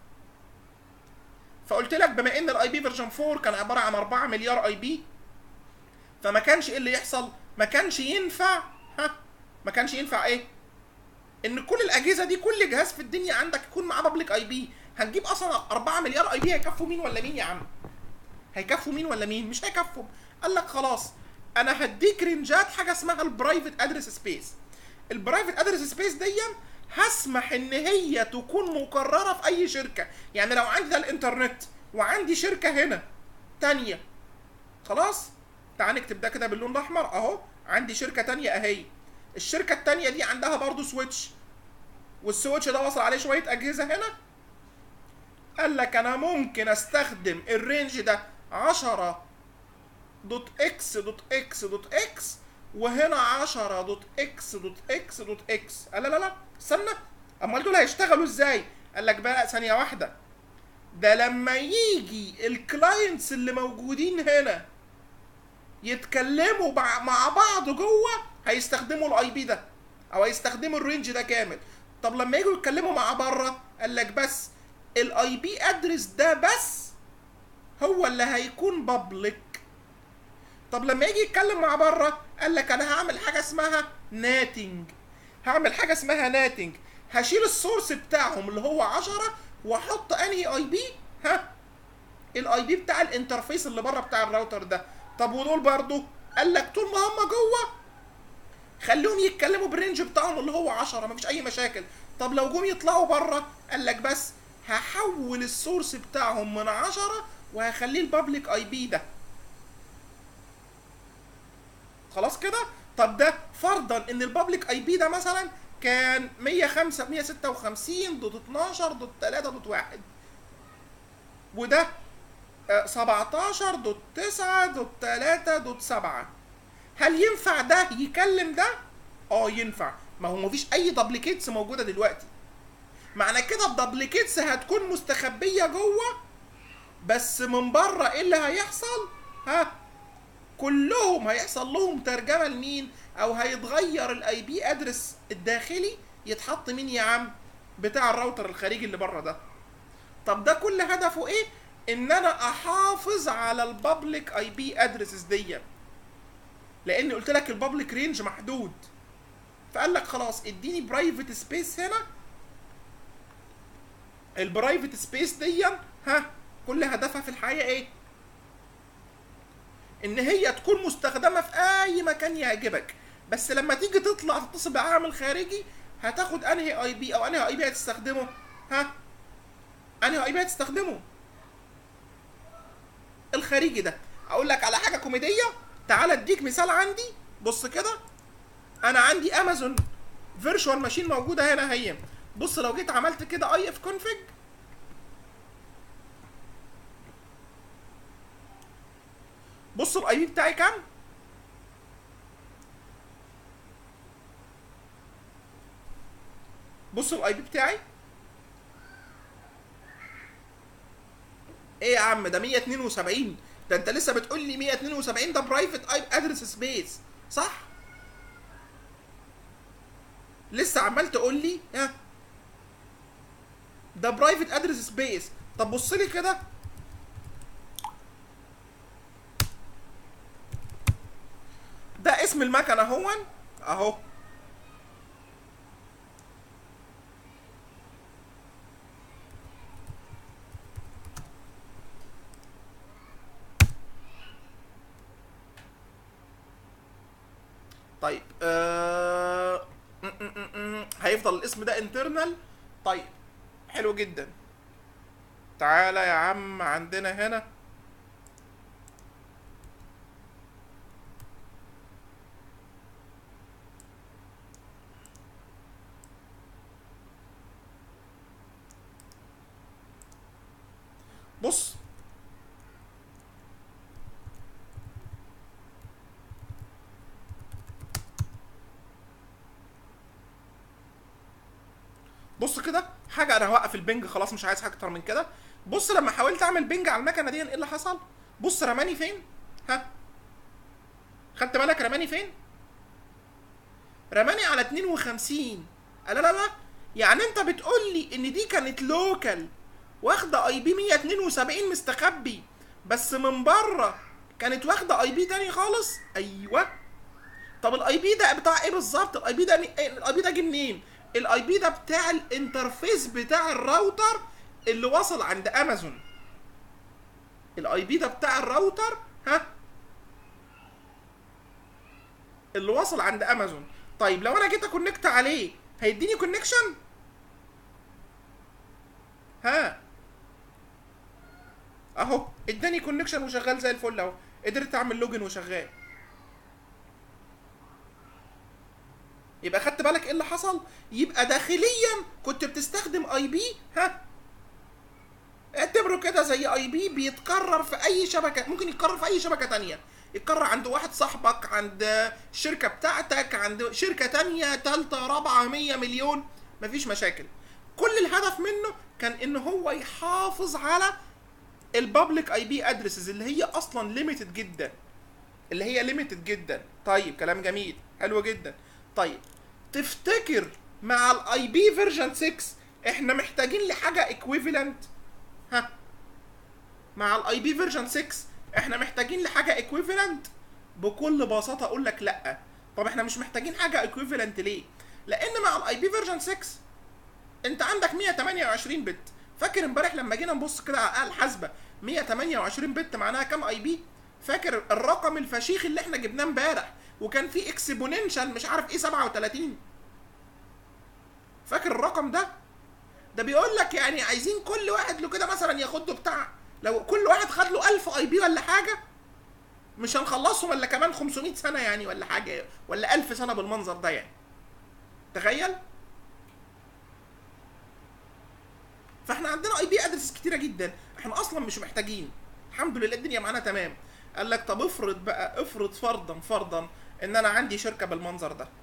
فقلت لك بما ان الاي بي فيرجن 4 كان عباره عن 4 مليار اي بي فما كانش ايه اللي يحصل ما كانش ينفع ها ما كانش ينفع ايه ان كل الاجهزه دي كل جهاز في الدنيا عندك يكون معاه بابليك اي بي هنجيب اصلا 4 مليار اي بي هيكفوا مين ولا مين يا عم هيكفوا مين ولا مين مش هيكفوا قال لك خلاص انا هديك رينجات حاجه اسمها البرايفت ادرس سبيس البرايفت ادرس سبيس دي هسمح ان هي تكون مقرره في اي شركه يعني لو عندي ده الانترنت وعندي شركه هنا تانية خلاص تعال نكتب ده كده باللون الاحمر اهو عندي شركه تانية اهي الشركه التانية دي عندها برضو سويتش والسويتش ده وصل عليه شويه اجهزه هنا قال لك انا ممكن استخدم الرينج ده 10 دوت اكس دوت اكس دوت اكس وهنا 10 دوت اكس دوت اكس دوت اكس لا لا لا استنى امال دول هيشتغلوا ازاي قال لك بقى ثانيه واحده ده لما يجي الكلاينتس اللي موجودين هنا يتكلموا بع- مع بعض جوه هيستخدموا الاي بي ده او هيستخدموا الرينج ده كامل طب لما يجوا يتكلموا مع بره قال لك بس الاي بي ادرس ده بس هو اللي هيكون بابليك طب لما يجي يتكلم مع بره قال لك انا هعمل حاجه اسمها ناتنج هعمل حاجه اسمها ناتنج هشيل السورس بتاعهم اللي هو 10 واحط انهي اي بي ها الاي بي بتاع الانترفيس اللي بره بتاع الراوتر ده طب ودول برضو قال لك طول ما هم جوه خليهم يتكلموا بالرينج بتاعهم اللي هو 10 مفيش اي مشاكل طب لو جم يطلعوا بره قال لك بس هحول السورس بتاعهم من 10 وهخليه البابليك اي بي ده خلاص كده طب ده فرضا ان البابليك اي بي ده مثلا كان 105 156 دوت 12 دوت 3 دوت 1 وده آه، 17 دوت 9 دوت 3 دوت 7 هل ينفع ده يكلم ده؟ اه ينفع ما هو مفيش اي دبليكيتس موجوده دلوقتي معنى كده الدبليكيتس هتكون مستخبيه جوه بس من بره ايه اللي هيحصل؟ ها كلهم هيحصل لهم ترجمه لمين او هيتغير الاي بي ادرس الداخلي يتحط مين يا عم بتاع الراوتر الخارجي اللي بره ده طب ده كل هدفه ايه ان انا احافظ على البابليك اي بي ادرسز دي لان قلت لك البابليك رينج محدود فقال لك خلاص اديني برايفت سبيس هنا البرايفت سبيس دي ها كل هدفها في الحقيقه ايه ان هي تكون مستخدمه في اي مكان يعجبك بس لما تيجي تطلع تتصل بعامل خارجي هتاخد انهي اي بي او انهي اي بي هتستخدمه ها انهي اي بي هتستخدمه الخارجي ده اقول لك على حاجه كوميديه تعال اديك مثال عندي بص كده انا عندي امازون فيرتشوال ماشين موجوده هنا هي بص لو جيت عملت كده اي اف كونفج بص الاي بي بتاعي كام بص الاي بي بتاعي ايه يا عم ده 172 ده انت لسه بتقول لي 172 ده برايفت اي ادرس سبيس صح لسه عمال تقول لي ها ده برايفت ادرس سبيس طب بص لي كده ده اسم المكنه اهون اهو طيب آه... م- م- م- م- هيفضل الاسم ده انترنال طيب حلو جدا تعالى يا عم عندنا هنا بص بص كده حاجه انا هوقف البنج خلاص مش عايز حاجه اكتر من كده بص لما حاولت اعمل بنج على المكنه دي ايه اللي حصل بص رماني فين ها خدت بالك رماني فين رماني على 52 لا لا لا يعني انت بتقول لي ان دي كانت لوكال واخده اي بي 172 مستخبي بس من بره كانت واخده اي بي تاني خالص ايوه طب الاي بي ده بتاع ايه بالظبط الاي بي ده الاي بي ده جه منين الاي بي ده بتاع الانترفيس بتاع الراوتر اللي وصل عند امازون الاي بي ده بتاع الراوتر ها اللي وصل عند امازون طيب لو انا جيت اكونكت عليه هيديني كونكشن ها اهو اداني كونكشن وشغال زي الفل اهو قدرت اعمل لوجن وشغال يبقى خدت بالك ايه اللي حصل يبقى داخليا كنت بتستخدم اي بي ها اعتبره كده زي اي بي بيتكرر في اي شبكه ممكن يتكرر في اي شبكه تانية يتكرر عند واحد صاحبك عند الشركه بتاعتك عند شركه تانية تالتة رابعة مية مليون مفيش مشاكل كل الهدف منه كان ان هو يحافظ على البابليك اي بي ادريسز اللي هي اصلا ليميتد جدا اللي هي ليميتد جدا طيب كلام جميل حلو جدا طيب تفتكر مع الاي بي فيرجن 6 احنا محتاجين لحاجه ايكويفالنت ها مع الاي بي فيرجن 6 احنا محتاجين لحاجه ايكويفالنت بكل بساطه اقول لك لا طب احنا مش محتاجين حاجه ايكويفالنت ليه لان مع الاي بي فيرجن 6 انت عندك 128 بت فاكر امبارح لما جينا نبص كده على الاله الحاسبه 128 بت معناها كام اي بي فاكر الرقم الفشيخ اللي احنا جبناه امبارح وكان فيه اكسبوننشال مش عارف ايه 37 فاكر الرقم ده ده بيقول لك يعني عايزين كل واحد له كده مثلا ياخد له بتاع لو كل واحد خد له 1000 اي بي ولا حاجه مش هنخلصهم الا كمان 500 سنه يعني ولا حاجه ولا 1000 سنه بالمنظر ده يعني تخيل فاحنا عندنا اي بي ادرس كتيره جدا احنا اصلا مش محتاجين الحمد لله الدنيا معانا تمام قال لك طب افرض بقى افرض فرضا فرضا ان انا عندي شركه بالمنظر ده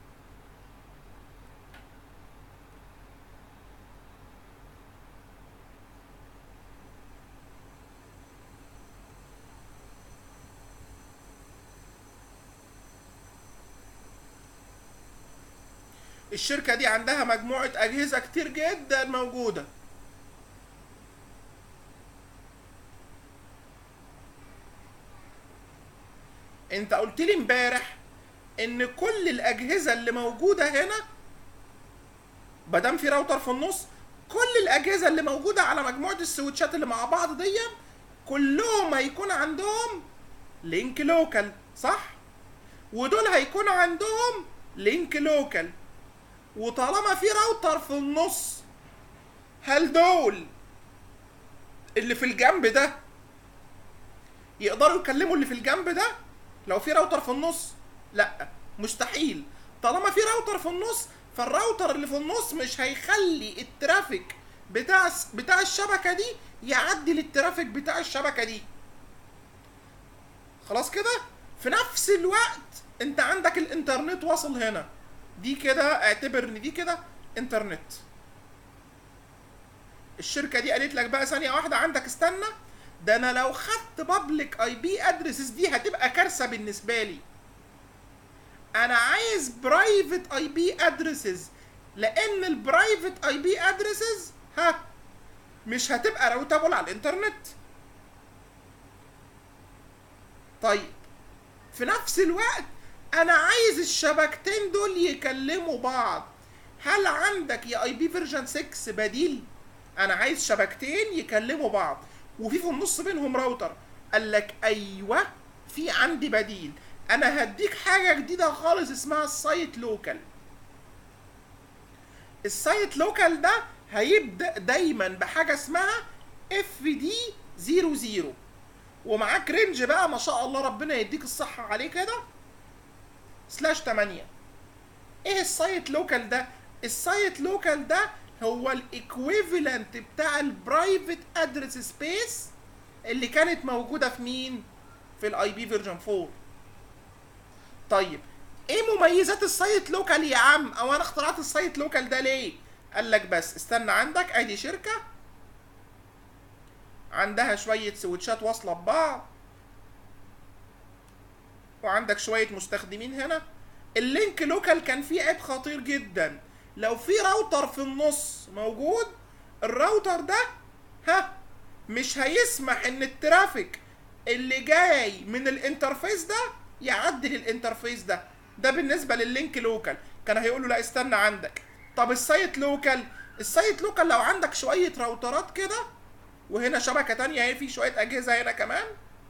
الشركه دي عندها مجموعه اجهزه كتير جدا موجوده انت قلت لي امبارح ان كل الاجهزه اللي موجوده هنا مادام في راوتر في النص كل الاجهزه اللي موجوده على مجموعه السويتشات اللي مع بعض دي كلهم هيكون عندهم لينك لوكال صح ودول هيكون عندهم لينك لوكال وطالما في راوتر في النص هل دول اللي في الجنب ده يقدروا يكلموا اللي في الجنب ده لو في راوتر في النص لا مستحيل طالما في راوتر في النص فالراوتر اللي في النص مش هيخلي الترافيك بتاع بتاع الشبكه دي يعدي للترافيك بتاع الشبكه دي خلاص كده في نفس الوقت انت عندك الانترنت واصل هنا دي كده اعتبر ان دي كده انترنت الشركه دي قالت لك بقى ثانيه واحده عندك استنى ده انا لو خدت بابليك اي بي ادريسز دي هتبقى كارثه بالنسبه لي انا عايز برايفت اي بي ادريسز لان البرايفت اي بي ادريسز ها مش هتبقى راوتابل على الانترنت طيب في نفس الوقت انا عايز الشبكتين دول يكلموا بعض هل عندك يا اي بي فيرجن 6 بديل انا عايز شبكتين يكلموا بعض وفي في النص بينهم راوتر قال لك ايوه في عندي بديل انا هديك حاجه جديده خالص اسمها السايت لوكال السايت لوكال ده هيبدا دايما بحاجه اسمها اف دي 00 ومعاك رينج بقى ما شاء الله ربنا يديك الصحه عليه كده سلاش 8 ايه السايت لوكال ده السايت لوكال ده هو الايكويفالنت بتاع البرايفت ادرس سبيس اللي كانت موجوده في مين في الاي بي فيرجن 4 طيب ايه مميزات السايت لوكال يا عم او انا اخترعت السايت لوكال ده ليه قال لك بس استنى عندك ادي شركه عندها شويه سويتشات واصله ببعض وعندك شويه مستخدمين هنا اللينك لوكال كان فيه عيب خطير جدا لو في راوتر في النص موجود الراوتر ده ها مش هيسمح ان الترافيك اللي جاي من الانترفيس ده يعدي للانترفيس ده ده بالنسبه لللينك لوكال كان هيقول له لا استنى عندك طب السايت لوكال السايت لوكال لو عندك شويه راوترات كده وهنا شبكه تانية اهي في شويه اجهزه هنا كمان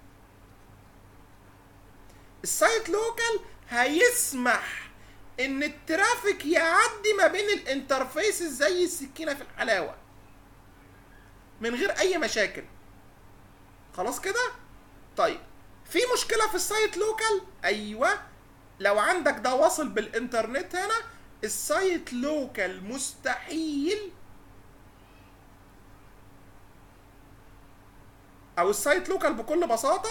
السايت لوكال هيسمح ان الترافيك يعدي ما بين الانترفيسز زي السكينه في الحلاوه من غير اي مشاكل خلاص كده طيب في مشكله في السايت لوكال ايوه لو عندك ده واصل بالانترنت هنا السايت لوكال مستحيل او السايت لوكال بكل بساطه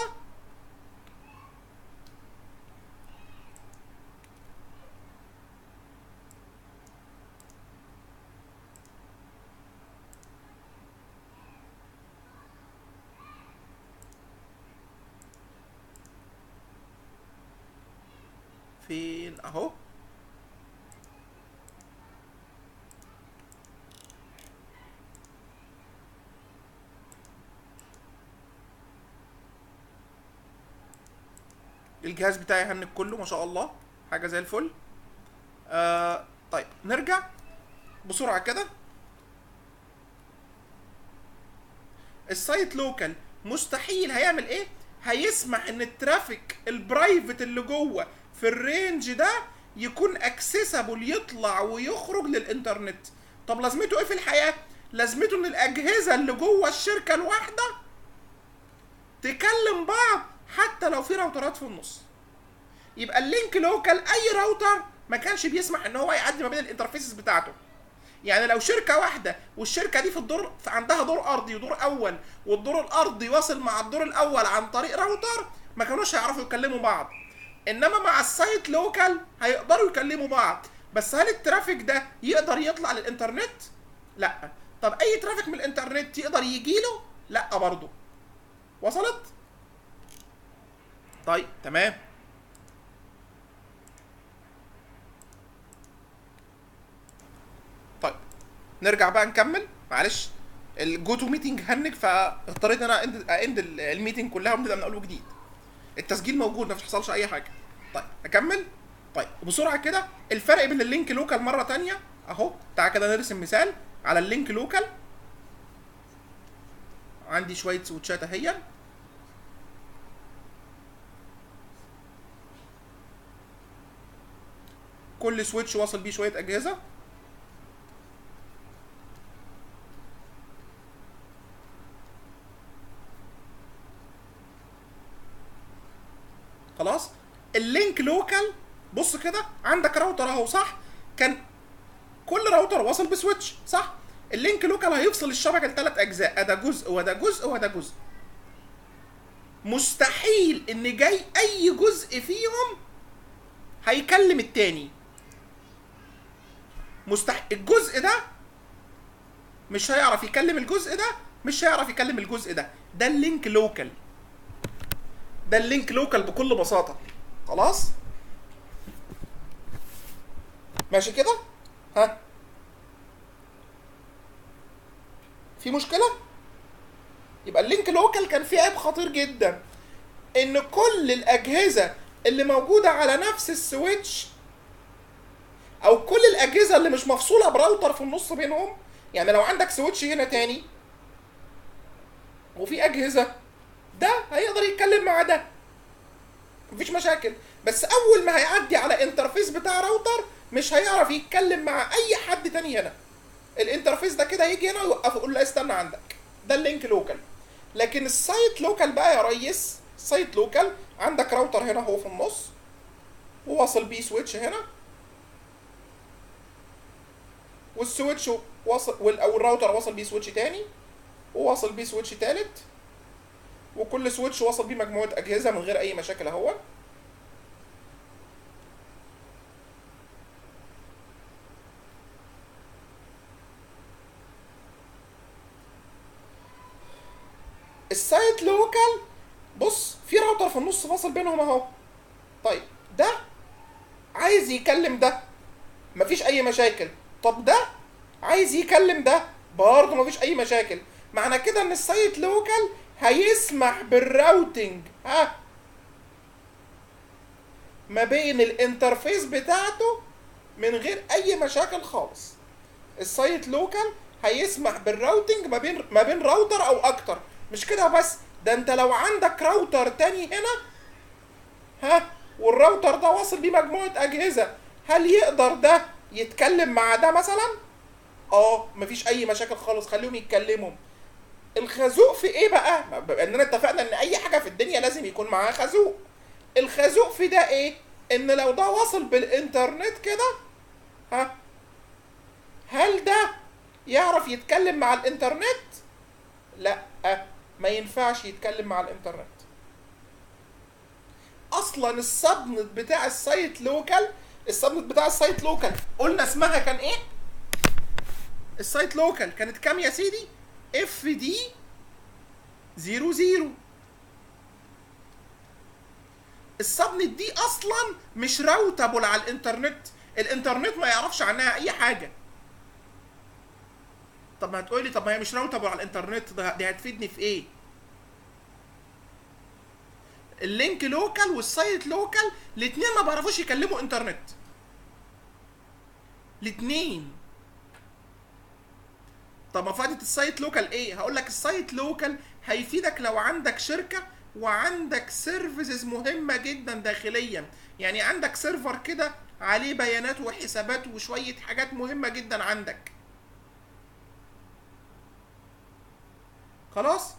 فين اهو الجهاز بتاعي هنك كله ما شاء الله حاجه زي الفل آه طيب نرجع بسرعه كده السايت لوكال مستحيل هيعمل ايه هيسمح ان الترافيك البرايفت اللي جوه في الرينج ده يكون اكسسبل يطلع ويخرج للانترنت طب لازمته ايه في الحياه لازمته ان الاجهزه اللي جوه الشركه الواحده تكلم بعض حتى لو في راوترات في النص يبقى اللينك لوكال اي راوتر ما كانش بيسمح ان هو يعدي ما بين الانترفيسز بتاعته يعني لو شركه واحده والشركه دي في الدور في عندها دور ارضي ودور اول والدور الارضي واصل مع الدور الاول عن طريق راوتر ما كانوش هيعرفوا يكلموا بعض انما مع السايت لوكال هيقدروا يكلموا بعض بس هل الترافيك ده يقدر يطلع للانترنت لا طب اي ترافيك من الانترنت يقدر يجي له لا برضه وصلت طيب تمام طيب نرجع بقى نكمل معلش الجو تو ميتنج هنك فاضطريت انا اند اند الميتنج كلها ونبدا من اول وجديد التسجيل موجود ما فيش حصلش اي حاجه طيب اكمل طيب بسرعه كده الفرق بين اللينك لوكال مره تانية اهو تعالى كده نرسم مثال على اللينك لوكال عندي شويه سويتشات اهي كل سويتش واصل بيه شويه اجهزه خلاص اللينك لوكال بص كده عندك راوتر اهو صح كان كل راوتر واصل بسويتش صح اللينك لوكال هيفصل الشبكه لثلاث اجزاء ده جزء وده جزء وده جزء مستحيل ان جاي اي جزء فيهم هيكلم التاني مستحيل الجزء ده مش هيعرف يكلم الجزء ده مش هيعرف يكلم الجزء ده ده اللينك لوكال ده اللينك لوكال بكل بساطه خلاص ماشي كده ها في مشكله يبقى اللينك لوكال كان فيه عيب خطير جدا ان كل الاجهزه اللي موجوده على نفس السويتش او كل الاجهزه اللي مش مفصوله براوتر في النص بينهم يعني لو عندك سويتش هنا تاني وفي اجهزه ده هيقدر يتكلم مع ده مفيش مشاكل بس اول ما هيعدي على انترفيس بتاع راوتر مش هيعرف يتكلم مع اي حد تاني هنا الانترفيس ده كده يجي هنا يوقف يقول له استنى عندك ده اللينك لوكال لكن السايت لوكال بقى يا ريس سايت لوكال عندك راوتر هنا هو في النص وواصل بيه سويتش هنا والسويتش واصل او الراوتر واصل بيه سويتش تاني وواصل بيه سويتش تالت وكل سويتش وصل بيه مجموعه اجهزه من غير اي مشاكل اهو السايت لوكال بص في راوتر في النص فاصل بينهم اهو طيب ده عايز يكلم ده مفيش اي مشاكل طب ده عايز يكلم ده برضه مفيش اي مشاكل معنى كده ان السايت لوكال هيسمح بالراوتنج ها ما بين الانترفيس بتاعته من غير اي مشاكل خالص السايت لوكال هيسمح بالراوتنج ما بين ما بين راوتر او اكتر مش كده بس ده انت لو عندك راوتر تاني هنا ها والراوتر ده واصل بيه مجموعه اجهزه هل يقدر ده يتكلم مع ده مثلا اه مفيش اي مشاكل خالص خليهم يتكلموا الخازوق في ايه بقى بما اننا اتفقنا ان اي حاجه في الدنيا لازم يكون معاها خازوق الخازوق في ده ايه ان لو ده واصل بالانترنت كده ها هل ده يعرف يتكلم مع الانترنت لا ما ينفعش يتكلم مع الانترنت اصلا السبنت بتاع السايت لوكال السبنت بتاع السايت لوكال قلنا اسمها كان ايه السايت لوكال كانت كام يا سيدي اف دي 00 السبنت دي اصلا مش راوتابل على الانترنت الانترنت ما يعرفش عنها اي حاجه طب ما هتقولي طب ما هي مش راوتابل على الانترنت ده دي هتفيدني في ايه اللينك لوكال والسايت لوكال الاثنين ما بيعرفوش يكلموا انترنت الاثنين طب ما فائده السايت لوكال ايه هقول لك السايت لوكال هيفيدك لو عندك شركه وعندك سيرفيسز مهمه جدا داخليا يعني عندك سيرفر كده عليه بيانات وحسابات وشويه حاجات مهمه جدا عندك خلاص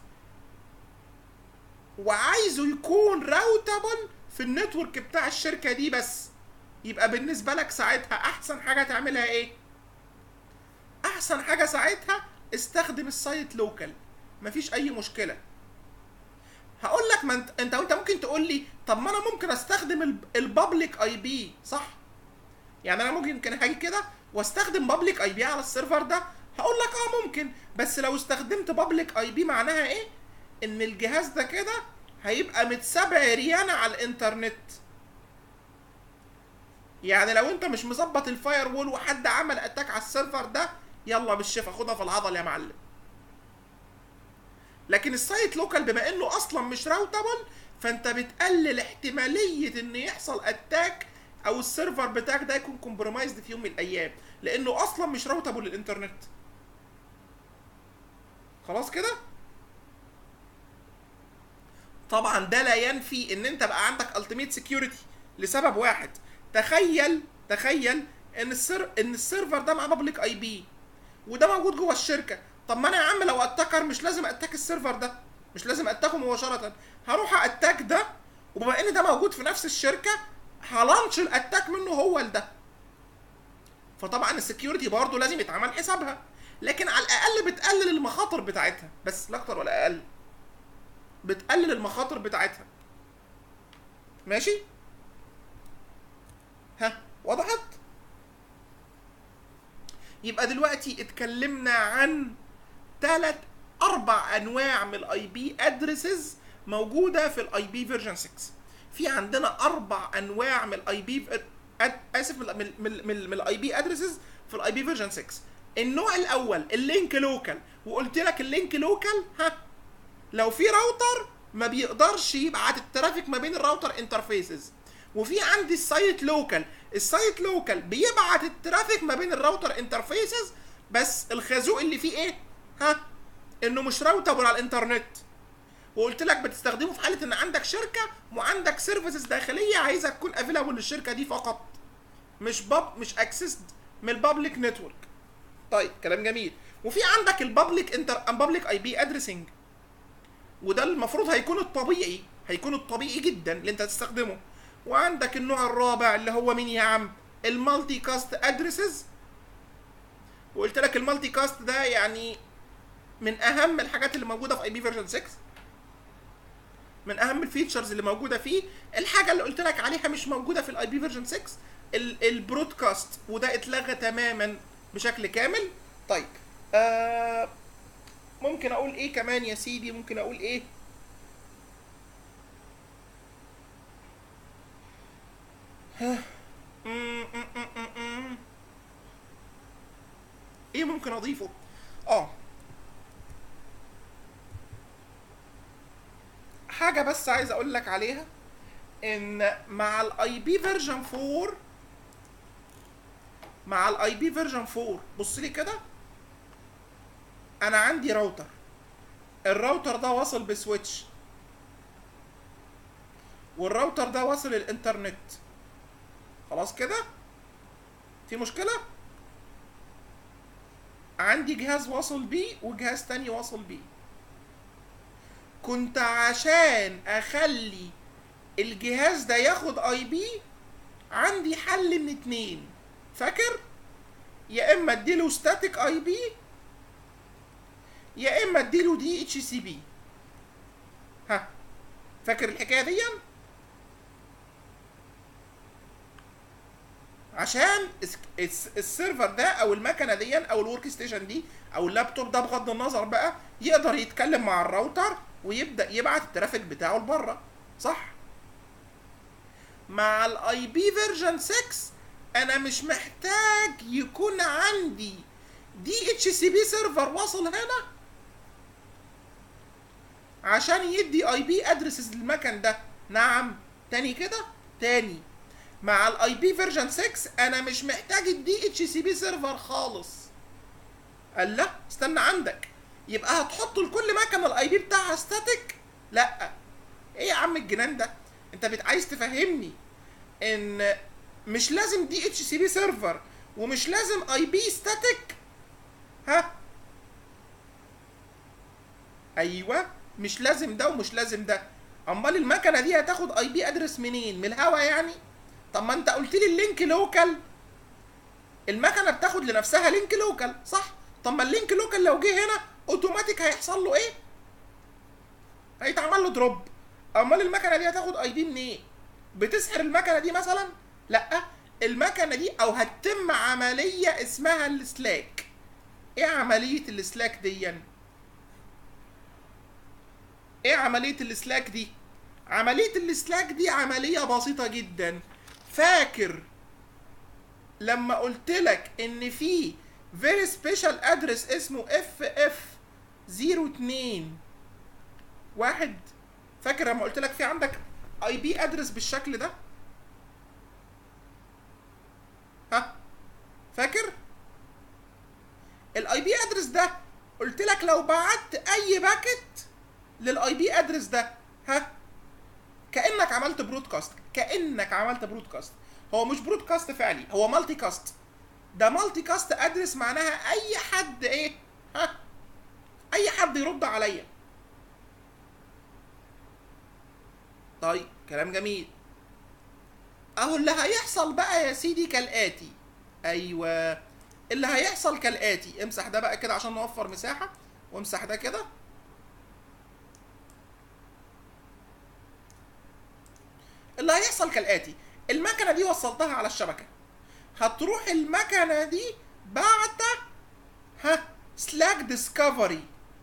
وعايزه يكون راوتابل في النتورك بتاع الشركه دي بس يبقى بالنسبه لك ساعتها احسن حاجه تعملها ايه احسن حاجه ساعتها استخدم السايت لوكال مفيش اي مشكله هقول لك ما انت انت انت ممكن تقول لي طب ما انا ممكن استخدم البابليك اي بي صح يعني انا ممكن كان هاجي كده واستخدم بابليك اي بي على السيرفر ده هقول لك اه ممكن بس لو استخدمت بابليك اي بي معناها ايه ان الجهاز ده كده هيبقى متساب عريانه على الانترنت يعني لو انت مش مظبط الفاير وول وحد عمل اتاك على السيرفر ده يلا بالشفا خدها في العضل يا معلم لكن السايت لوكال بما انه اصلا مش راوتابل فانت بتقلل احتماليه ان يحصل اتاك او السيرفر بتاعك ده يكون كومبرومايزد في يوم من الايام لانه اصلا مش راوتابل للانترنت خلاص كده طبعا ده لا ينفي ان انت بقى عندك التيميت سكيورتي لسبب واحد تخيل تخيل ان السر ان السيرفر ده مع بابليك اي بي وده موجود جوه الشركه طب ما انا يا عم لو اتاكر مش لازم اتاك السيرفر ده مش لازم اتاكه مباشره هروح اتاك ده وبما ان ده موجود في نفس الشركه هلانش الاتاك منه هو لده فطبعا السكيورتي برضه لازم يتعمل حسابها لكن على الاقل بتقلل المخاطر بتاعتها بس لا اكتر ولا اقل بتقلل المخاطر بتاعتها ماشي ها وضحت يبقى دلوقتي اتكلمنا عن ثلاث اربع انواع من الاي بي ادريسز موجوده في الاي بي فيرجن 6 في عندنا اربع انواع من الاي بي اسف من من من الاي بي ادريسز في الاي بي فيرجن 6 النوع الاول اللينك لوكال وقلت لك اللينك لوكال ها لو في راوتر ما بيقدرش يبعت الترافيك ما بين الراوتر انترفيسز وفي عندي السايت لوكال السايت لوكال بيبعت الترافيك ما بين الراوتر انترفيسز بس الخازوق اللي فيه ايه ها انه مش راوتابل على الانترنت وقلت لك بتستخدمه في حاله ان عندك شركه وعندك سيرفيسز داخليه عايزها تكون افيلابل للشركه دي فقط مش باب مش اكسسد من البابليك نتورك طيب كلام جميل وفي عندك البابليك انتر بابليك اي بي ادريسنج وده المفروض هيكون الطبيعي هيكون الطبيعي جدا اللي انت هتستخدمه وعندك النوع الرابع اللي هو مين يا عم المالتي كاست ادريسز وقلت لك المالتي كاست ده يعني من اهم الحاجات اللي موجوده في اي بي فيرجن 6 من اهم الفيتشرز اللي موجوده فيه الحاجه اللي قلت لك عليها مش موجوده في الاي بي فيرجن 6 ال- البرودكاست وده اتلغى تماما بشكل كامل طيب آه ممكن اقول ايه كمان يا سيدي ممكن اقول ايه ها. مم، مم، مم، مم، مم. ايه ممكن اضيفه اه حاجه بس عايز اقول لك عليها ان مع الاي بي فيرجن 4 مع الاي بي فيرجن 4 بص لي كده انا عندي راوتر الراوتر ده واصل بسويتش والراوتر ده واصل الانترنت خلاص كده في مشكله عندي جهاز واصل بيه وجهاز تاني واصل بيه كنت عشان اخلي الجهاز ده ياخد اي بي عندي حل من اتنين فاكر يا اما اديله ستاتيك اي بي يا اما اديله دي اتش سي بي ها فاكر الحكايه دي عشان الس- الس- السيرفر ده او المكنه دي او الورك ستيشن دي او اللابتوب ده بغض النظر بقى يقدر يتكلم مع الراوتر ويبدا يبعت الترافيك بتاعه لبره صح مع الاي بي فيرجن 6 انا مش محتاج يكون عندي دي اتش سي بي سيرفر واصل هنا عشان يدي اي بي ادرسز للمكن ده نعم تاني كده تاني مع الاي بي فيرجن 6 انا مش محتاج الدي اتش سي بي سيرفر خالص قال لا استنى عندك يبقى هتحط لكل مكنه الاي بي بتاعها ستاتيك لا ايه يا عم الجنان ده انت بت عايز تفهمني ان مش لازم دي اتش سي بي سيرفر ومش لازم اي بي ستاتيك ها ايوه مش لازم ده ومش لازم ده امال المكنه دي هتاخد اي بي ادرس منين من الهوا يعني طب ما انت قلت لي اللينك لوكال المكنه بتاخد لنفسها لينك لوكال صح طب ما اللينك لوكال لو جه هنا اوتوماتيك هيحصل له ايه هيتعمل له دروب امال المكنه دي هتاخد اي بي منين إيه؟ بتسحر المكنه دي مثلا لا المكنه دي او هتتم عمليه اسمها السلاك ايه عمليه السلاك دي ايه عمليه السلاك دي عمليه السلاك دي عمليه بسيطه جدا فاكر لما قلت لك ان في very special address اسمه اف اف 02 واحد فاكر لما قلت لك في عندك اي بي ادرس بالشكل ده ها فاكر الاي بي ادرس ده قلت لك لو بعت اي باكت للاي بي ادرس ده ها كانك عملت برودكاست كانك عملت برودكاست هو مش برودكاست فعلي هو مالتي كاست ده مالتي كاست ادرس معناها اي حد ايه ها اي حد يرد عليا طيب كلام جميل اهو اللي هيحصل بقى يا سيدي كالاتي ايوه اللي هيحصل كالاتي امسح ده بقى كده عشان نوفر مساحه وامسح ده كده اللي هيحصل كالاتي المكنه دي وصلتها على الشبكه هتروح المكنه دي بعت ها سلاك ديسكفري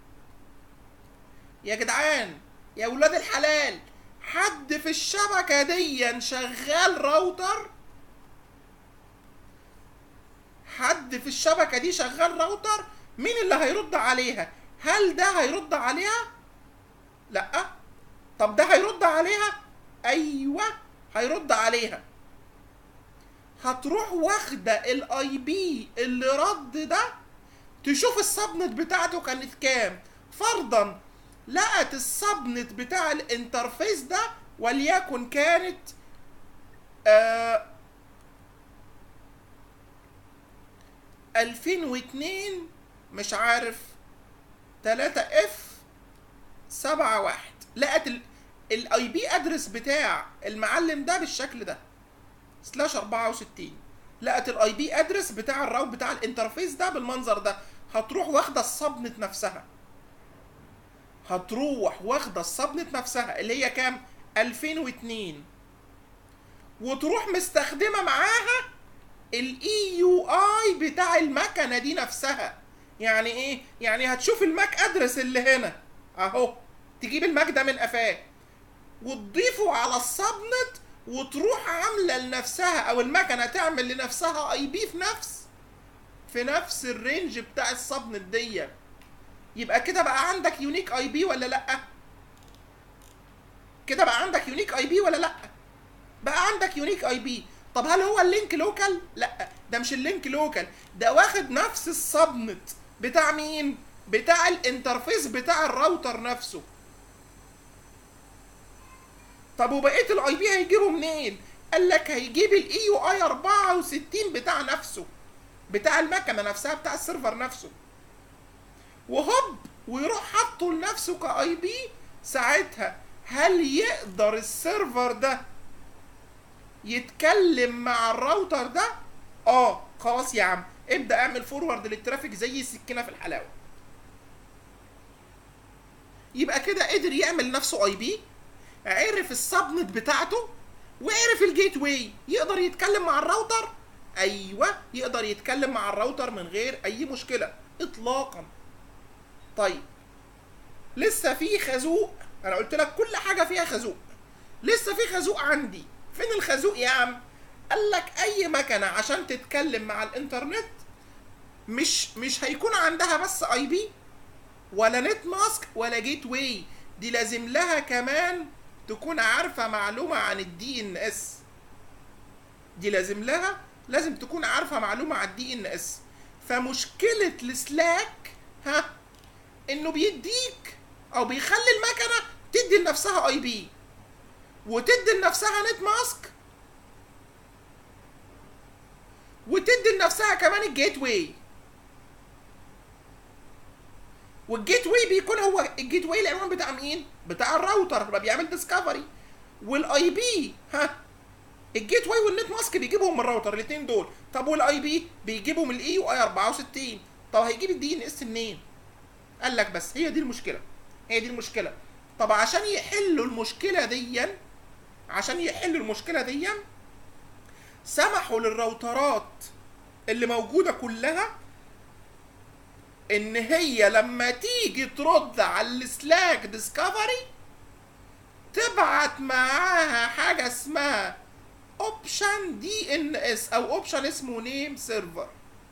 يا جدعان يا ولاد الحلال حد في الشبكه دي شغال راوتر حد في الشبكه دي شغال راوتر مين اللي هيرد عليها هل ده هيرد عليها لا طب ده هيرد عليها ايوه هيرد عليها هتروح واخده الاي بي اللي رد ده تشوف السبنت بتاعته كانت كام فرضا لقت السبنت بتاع الانترفيس ده وليكن كانت آه 2002 مش عارف 3 اف 7 1 لقت الاي بي ادرس بتاع المعلم ده بالشكل ده سلاش 64 لقت الاي بي ادرس بتاع الراوت بتاع الانترفيس ده بالمنظر ده هتروح واخده السبنت نفسها هتروح واخده السبنت نفسها اللي هي كام 2002 وتروح مستخدمه معاها الاي يو اي بتاع المكنه دي نفسها يعني ايه يعني هتشوف الماك ادرس اللي هنا اهو تجيب الماك ده من قفاه وتضيفه على السبنت وتروح عامله لنفسها او المكنه تعمل لنفسها اي بي في نفس في نفس الرينج بتاع السبنت دي يبقى كده بقى عندك يونيك اي بي ولا لا كده بقى عندك يونيك اي بي ولا لا بقى عندك يونيك اي بي طب هل هو اللينك لوكال لا ده مش اللينك لوكال ده واخد نفس السبنت بتاع مين بتاع الانترفيس بتاع الراوتر نفسه طب وبقيه الاي بي هيجيبه منين قال لك هيجيب الاي يو اي 64 بتاع نفسه بتاع المكنه نفسها بتاع السيرفر نفسه وهوب ويروح حاطه لنفسه كاي بي ساعتها هل يقدر السيرفر ده يتكلم مع الراوتر ده اه خلاص يا عم ابدا اعمل فورورد للترافيك زي السكينه في الحلاوه يبقى كده قدر يعمل نفسه اي بي عرف السبنت بتاعته وعرف الجيت واي يقدر يتكلم مع الراوتر ايوه يقدر يتكلم مع الراوتر من غير اي مشكله اطلاقا طيب لسه في خازوق انا قلت لك كل حاجه فيها خازوق لسه في خازوق عندي فين الخازوق يا عم قال لك اي مكنه عشان تتكلم مع الانترنت مش مش هيكون عندها بس اي بي ولا نت ماسك ولا جيت واي دي لازم لها كمان تكون عارفه معلومه عن الدي ان اس دي لازم لها لازم تكون عارفه معلومه عن الدي ان اس فمشكله السلاك ها انه بيديك او بيخلي المكنه تدي لنفسها اي بي وتدي لنفسها نت ماسك وتدي لنفسها كمان الجيت واي والجيت واي بيكون هو الجيت واي العنوان بتاع مين؟ بتاع الراوتر اللي بيعمل ديسكفري والاي بي ها الجيت واي والنت ماسك بيجيبهم من الراوتر الاثنين دول طب والاي بي بيجيبهم من الاي يو اي 64 طب هيجيب الدي ان اس منين؟ قال لك بس هي دي المشكله هي دي المشكله طب عشان يحلوا المشكله دي عشان يحلوا المشكله دي سمحوا للراوترات اللي موجوده كلها ان هي لما تيجي ترد على السلاك ديسكفري تبعت معاها حاجه اسمها اوبشن دي ان اس او اوبشن اسمه نيم سيرفر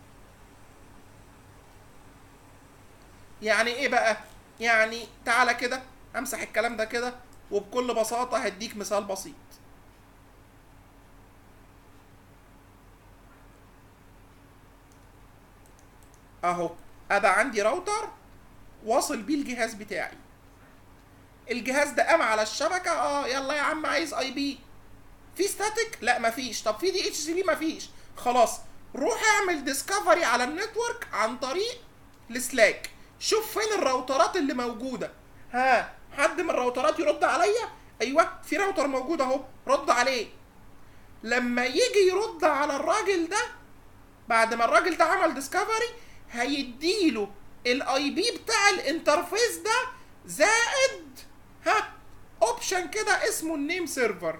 يعني ايه بقى يعني تعالى كده امسح الكلام ده كده وبكل بساطه هديك مثال بسيط اهو انا عندي راوتر واصل بيه الجهاز بتاعي الجهاز ده قام على الشبكه اه يلا يا عم عايز اي بي في ستاتيك لا مفيش طب في دي اتش سي بي مفيش خلاص روح اعمل ديسكفري على النتورك عن طريق السلاك شوف فين الراوترات اللي موجوده ها حد من الراوترات يرد عليا ايوه في راوتر موجود اهو رد عليه لما يجي يرد على الراجل ده بعد ما الراجل ده عمل ديسكفري هيديله الاي بي بتاع الانترفيس ده زائد ها اوبشن كده اسمه النيم سيرفر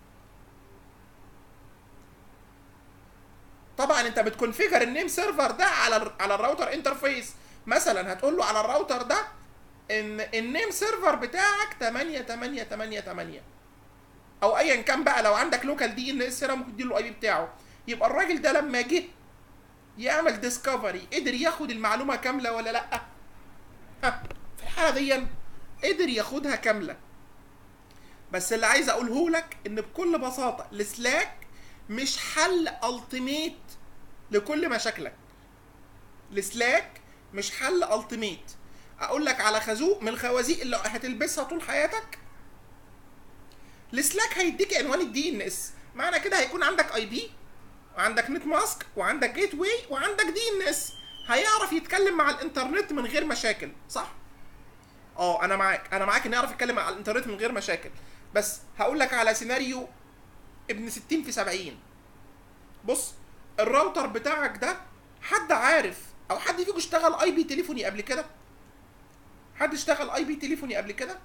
طبعا انت بتكونفيجر النيم سيرفر ده على على الراوتر انترفيس مثلا هتقول له على الراوتر ده ان النيم سيرفر بتاعك 8888 او ايا كان بقى لو عندك لوكال دي ان اس هنا ممكن تديله الاي بي بتاعه يبقى الراجل ده لما جه يعمل ديسكفري قدر ياخد المعلومه كامله ولا لا ها في الحاله دي قدر ياخدها كامله بس اللي عايز اقوله لك ان بكل بساطه السلاك مش حل التيميت لكل مشاكلك السلاك مش حل التيميت اقول لك على خازوق من الخوازيق اللي هتلبسها طول حياتك السلاك هيديك عنوان الدي ان اس معنى كده هيكون عندك اي بي وعندك نت ماسك وعندك جيت واي وعندك دي ان اس هيعرف يتكلم مع الانترنت من غير مشاكل صح اه انا معاك انا معاك انه يعرف يتكلم مع الانترنت من غير مشاكل بس هقول لك على سيناريو ابن 60 في 70 بص الراوتر بتاعك ده حد عارف او حد فيكم اشتغل اي بي تليفوني قبل كده حد اشتغل اي بي تليفوني قبل كده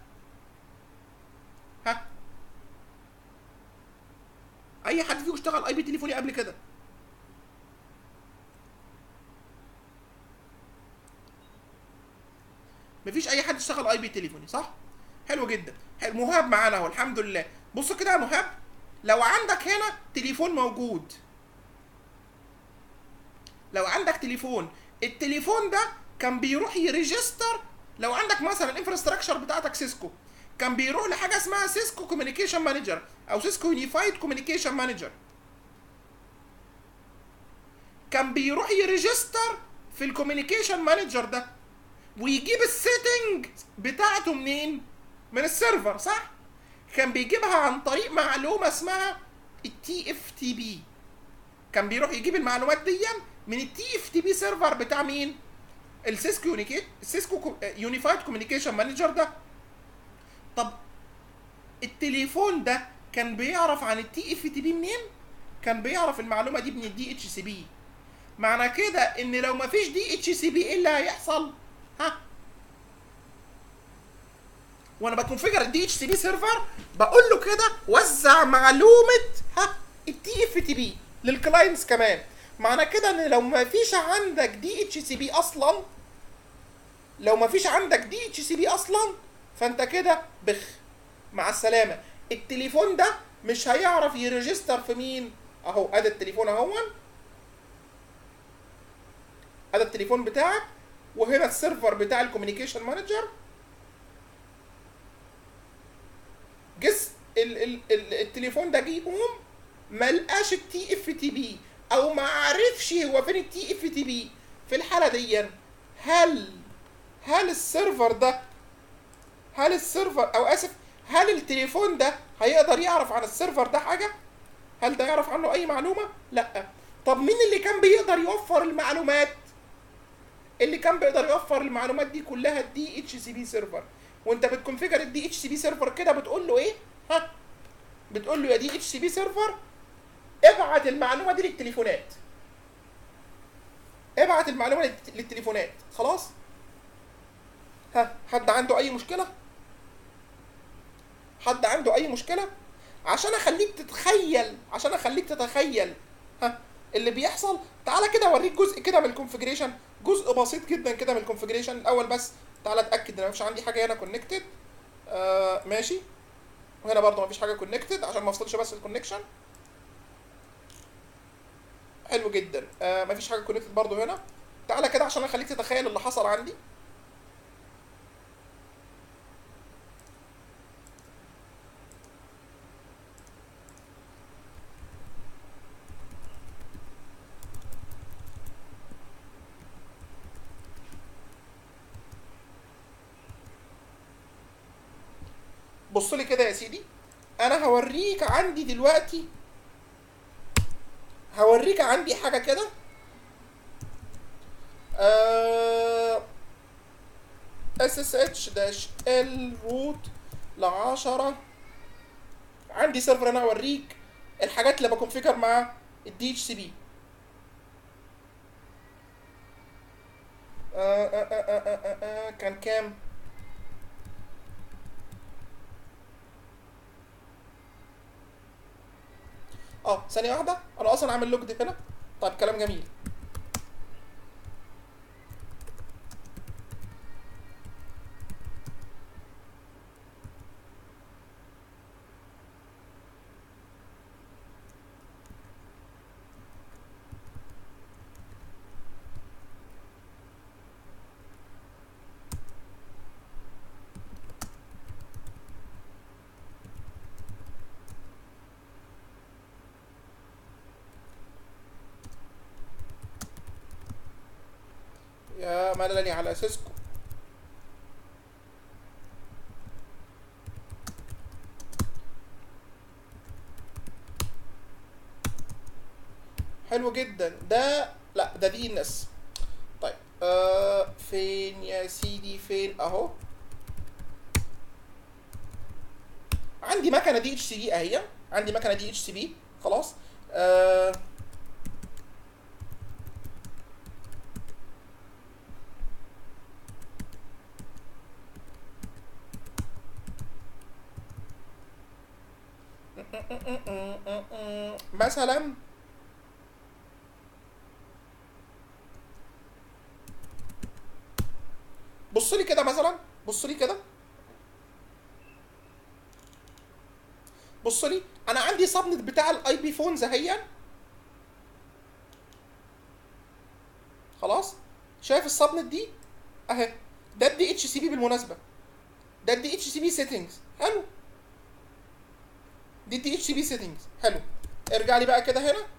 ها اي حد فيكم اشتغل اي بي تليفوني قبل كده مفيش اي حد اشتغل اي بي تليفوني صح حلو جدا حلو مهاب معانا اهو الحمد لله بص كده يا مهاب لو عندك هنا تليفون موجود لو عندك تليفون التليفون ده كان بيروح يريجستر لو عندك مثلا الانفراستراكشر بتاعتك سيسكو كان بيروح لحاجه اسمها سيسكو كوميونيكيشن مانجر او سيسكو يونيفايد كوميونيكيشن مانجر كان بيروح يريجستر في الكوميونيكيشن مانجر ده ويجيب السيتنج بتاعته منين من السيرفر صح كان بيجيبها عن طريق معلومه اسمها التي اف تي بي كان بيروح يجيب المعلومات دي من التي اف تي بي سيرفر بتاع مين السيسكو يونيكيت السيسكو يونيفايد كوميونيكيشن مانجر ده طب التليفون ده كان بيعرف عن التي اف تي بي منين كان بيعرف المعلومه دي من الدي اتش سي بي معنى كده ان لو مفيش دي اتش سي بي ايه اللي هيحصل ها وانا بكونفيجر الدي اتش سي بي سيرفر بقول له كده وزع معلومه ها التي اف تي بي للكلاينتس كمان معنى كده ان لو ما فيش عندك دي اتش سي بي اصلا لو ما فيش عندك دي اتش سي بي اصلا فانت كده بخ مع السلامه التليفون ده مش هيعرف يريجستر في مين اهو ادي التليفون اهون ادي التليفون بتاعك وهنا السيرفر بتاع الكوميونيكيشن مانجر جس ال ال ال التليفون ده جه يقوم ما لقاش التي اف تي بي او ما عرفش هو فين التي اف تي بي في الحاله دي هل هل السيرفر ده هل السيرفر او اسف هل التليفون ده هيقدر يعرف عن السيرفر ده حاجه هل ده يعرف عنه اي معلومه لا طب مين اللي كان بيقدر يوفر المعلومات اللي كان بيقدر يوفر المعلومات دي كلها الدي اتش سي بي سيرفر وانت بتكونفيجر الدي اتش سي بي سيرفر كده بتقول له ايه ها بتقول له يا دي اتش سي بي سيرفر ابعت المعلومه دي للتليفونات ابعت المعلومه للت- للتليفونات خلاص ها حد عنده اي مشكله حد عنده اي مشكله عشان اخليك تتخيل عشان اخليك تتخيل ها اللي بيحصل تعالى كده اوريك جزء كده من الكونفجريشن جزء بسيط جدا كده من الكونفجريشن الاول بس تعالى اتاكد ان مفيش عندي حاجه هنا كونكتد آه ماشي وهنا برضه مفيش حاجه كونكتد عشان ما افصلش بس الكونكشن حلو جدا آه مفيش حاجه كونكتد برضه هنا تعالى كده عشان اخليك تتخيل اللي حصل عندي بص لي كده يا سيدي انا هوريك عندي دلوقتي هوريك عندي حاجه كده اس اس اتش داش ال روت ل 10 عندي سيرفر انا هوريك الحاجات اللي بكونفيجر مع الدي اتش سي بي كان كام اه ثانية واحدة أنا أصلا عامل لوجد هنا طيب كلام جميل يا مللني على سيسكو حلو جدا ده لا ده دي الناس طيب آه فين يا سيدي فين اهو عندي مكنه دي اتش سي بي اهي عندي مكنه دي اتش سي بي خلاص آه مثلا بص لي كده مثلا بص لي كده بص لي انا عندي سبنت بتاع الاي بي فونز اهيا خلاص شايف السبنت دي اهي ده الدي اتش سي بي بالمناسبه ده الدي اتش سي بي سيتنجز حلو دي الدي اتش سي بي سيتنجز حلو ارجع لي بقى كده هنا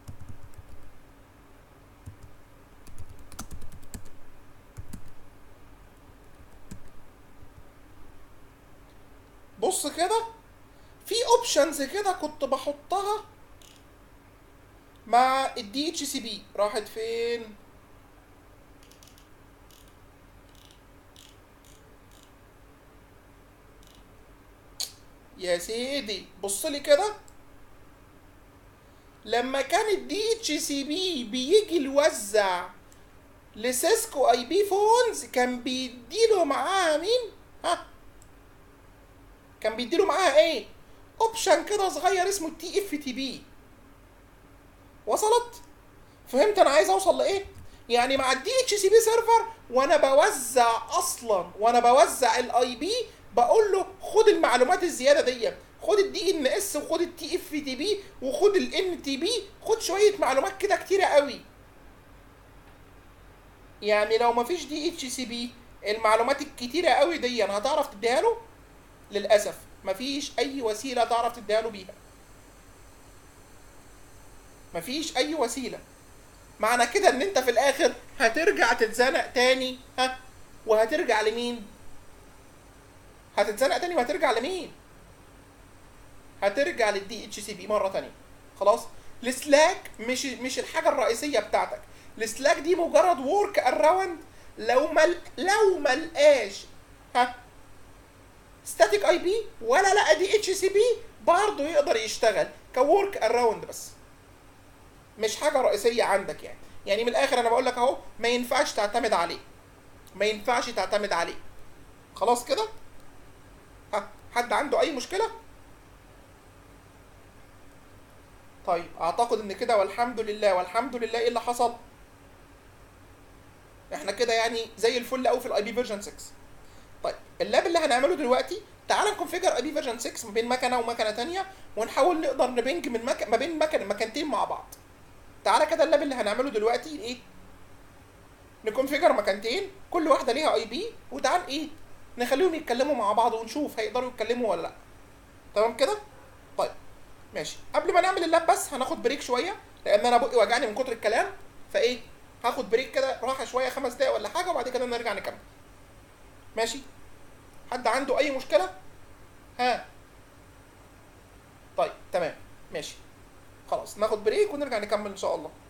بص كده في اوبشنز كده كنت بحطها مع الدي اتش سي بي راحت فين يا سيدي بص لي كده لما كان الدي اتش سي بي بيجي يوزع لسيسكو اي بي فونز كان بيديله معاها مين ها كان بيديله معاها ايه اوبشن كده صغير اسمه التي اف تي بي وصلت فهمت انا عايز اوصل لايه يعني مع الدي اتش سي بي سيرفر وانا بوزع اصلا وانا بوزع الاي بي بقول له خد المعلومات الزياده دي خد الدي ان اس وخد التي اف تي بي وخد الان تي بي خد شويه معلومات كده كتيره قوي يعني لو مفيش دي اتش سي بي المعلومات الكتيره قوي دي هتعرف تديها له للاسف مفيش اي وسيله تعرف تديها له بيها مفيش اي وسيله معنى كده ان انت في الاخر هترجع تتزنق تاني ها وهترجع لمين هتتزنق تاني وهترجع لمين هترجع للدي اتش سي بي مره تانية خلاص السلاك مش مش الحاجه الرئيسيه بتاعتك السلاك دي مجرد ورك اراوند لو ما لو ما لقاش ها ستاتيك اي بي ولا لقى دي اتش سي بي برضه يقدر يشتغل كورك اراوند بس مش حاجه رئيسيه عندك يعني يعني من الاخر انا بقول لك اهو ما ينفعش تعتمد عليه ما ينفعش تعتمد عليه خلاص كده ها حد عنده اي مشكله طيب اعتقد ان كده والحمد لله والحمد لله ايه اللي حصل احنا كده يعني زي الفل قوي في الاي بي فيرجن 6 طيب اللاب اللي هنعمله دلوقتي تعال نكونفيجر اي بي فيرجن 6 ما بين مكنه ومكنه تانية ونحاول نقدر نبنج من مك... ما بين مكنه مكانتين مع بعض تعالى كده اللاب اللي هنعمله دلوقتي ايه نكونفيجر مكانتين كل واحده ليها اي بي وتعال ايه نخليهم يتكلموا مع بعض ونشوف هيقدروا يتكلموا ولا لا تمام كده طيب ماشي قبل ما نعمل اللاب بس هناخد بريك شويه لان انا بقي وجعني من كتر الكلام فايه هاخد بريك كده راحه شويه خمس دقايق ولا حاجه وبعد كده نرجع نكمل ماشي حد عنده اي مشكله ها طيب تمام ماشي خلاص ناخد بريك ونرجع نكمل ان شاء الله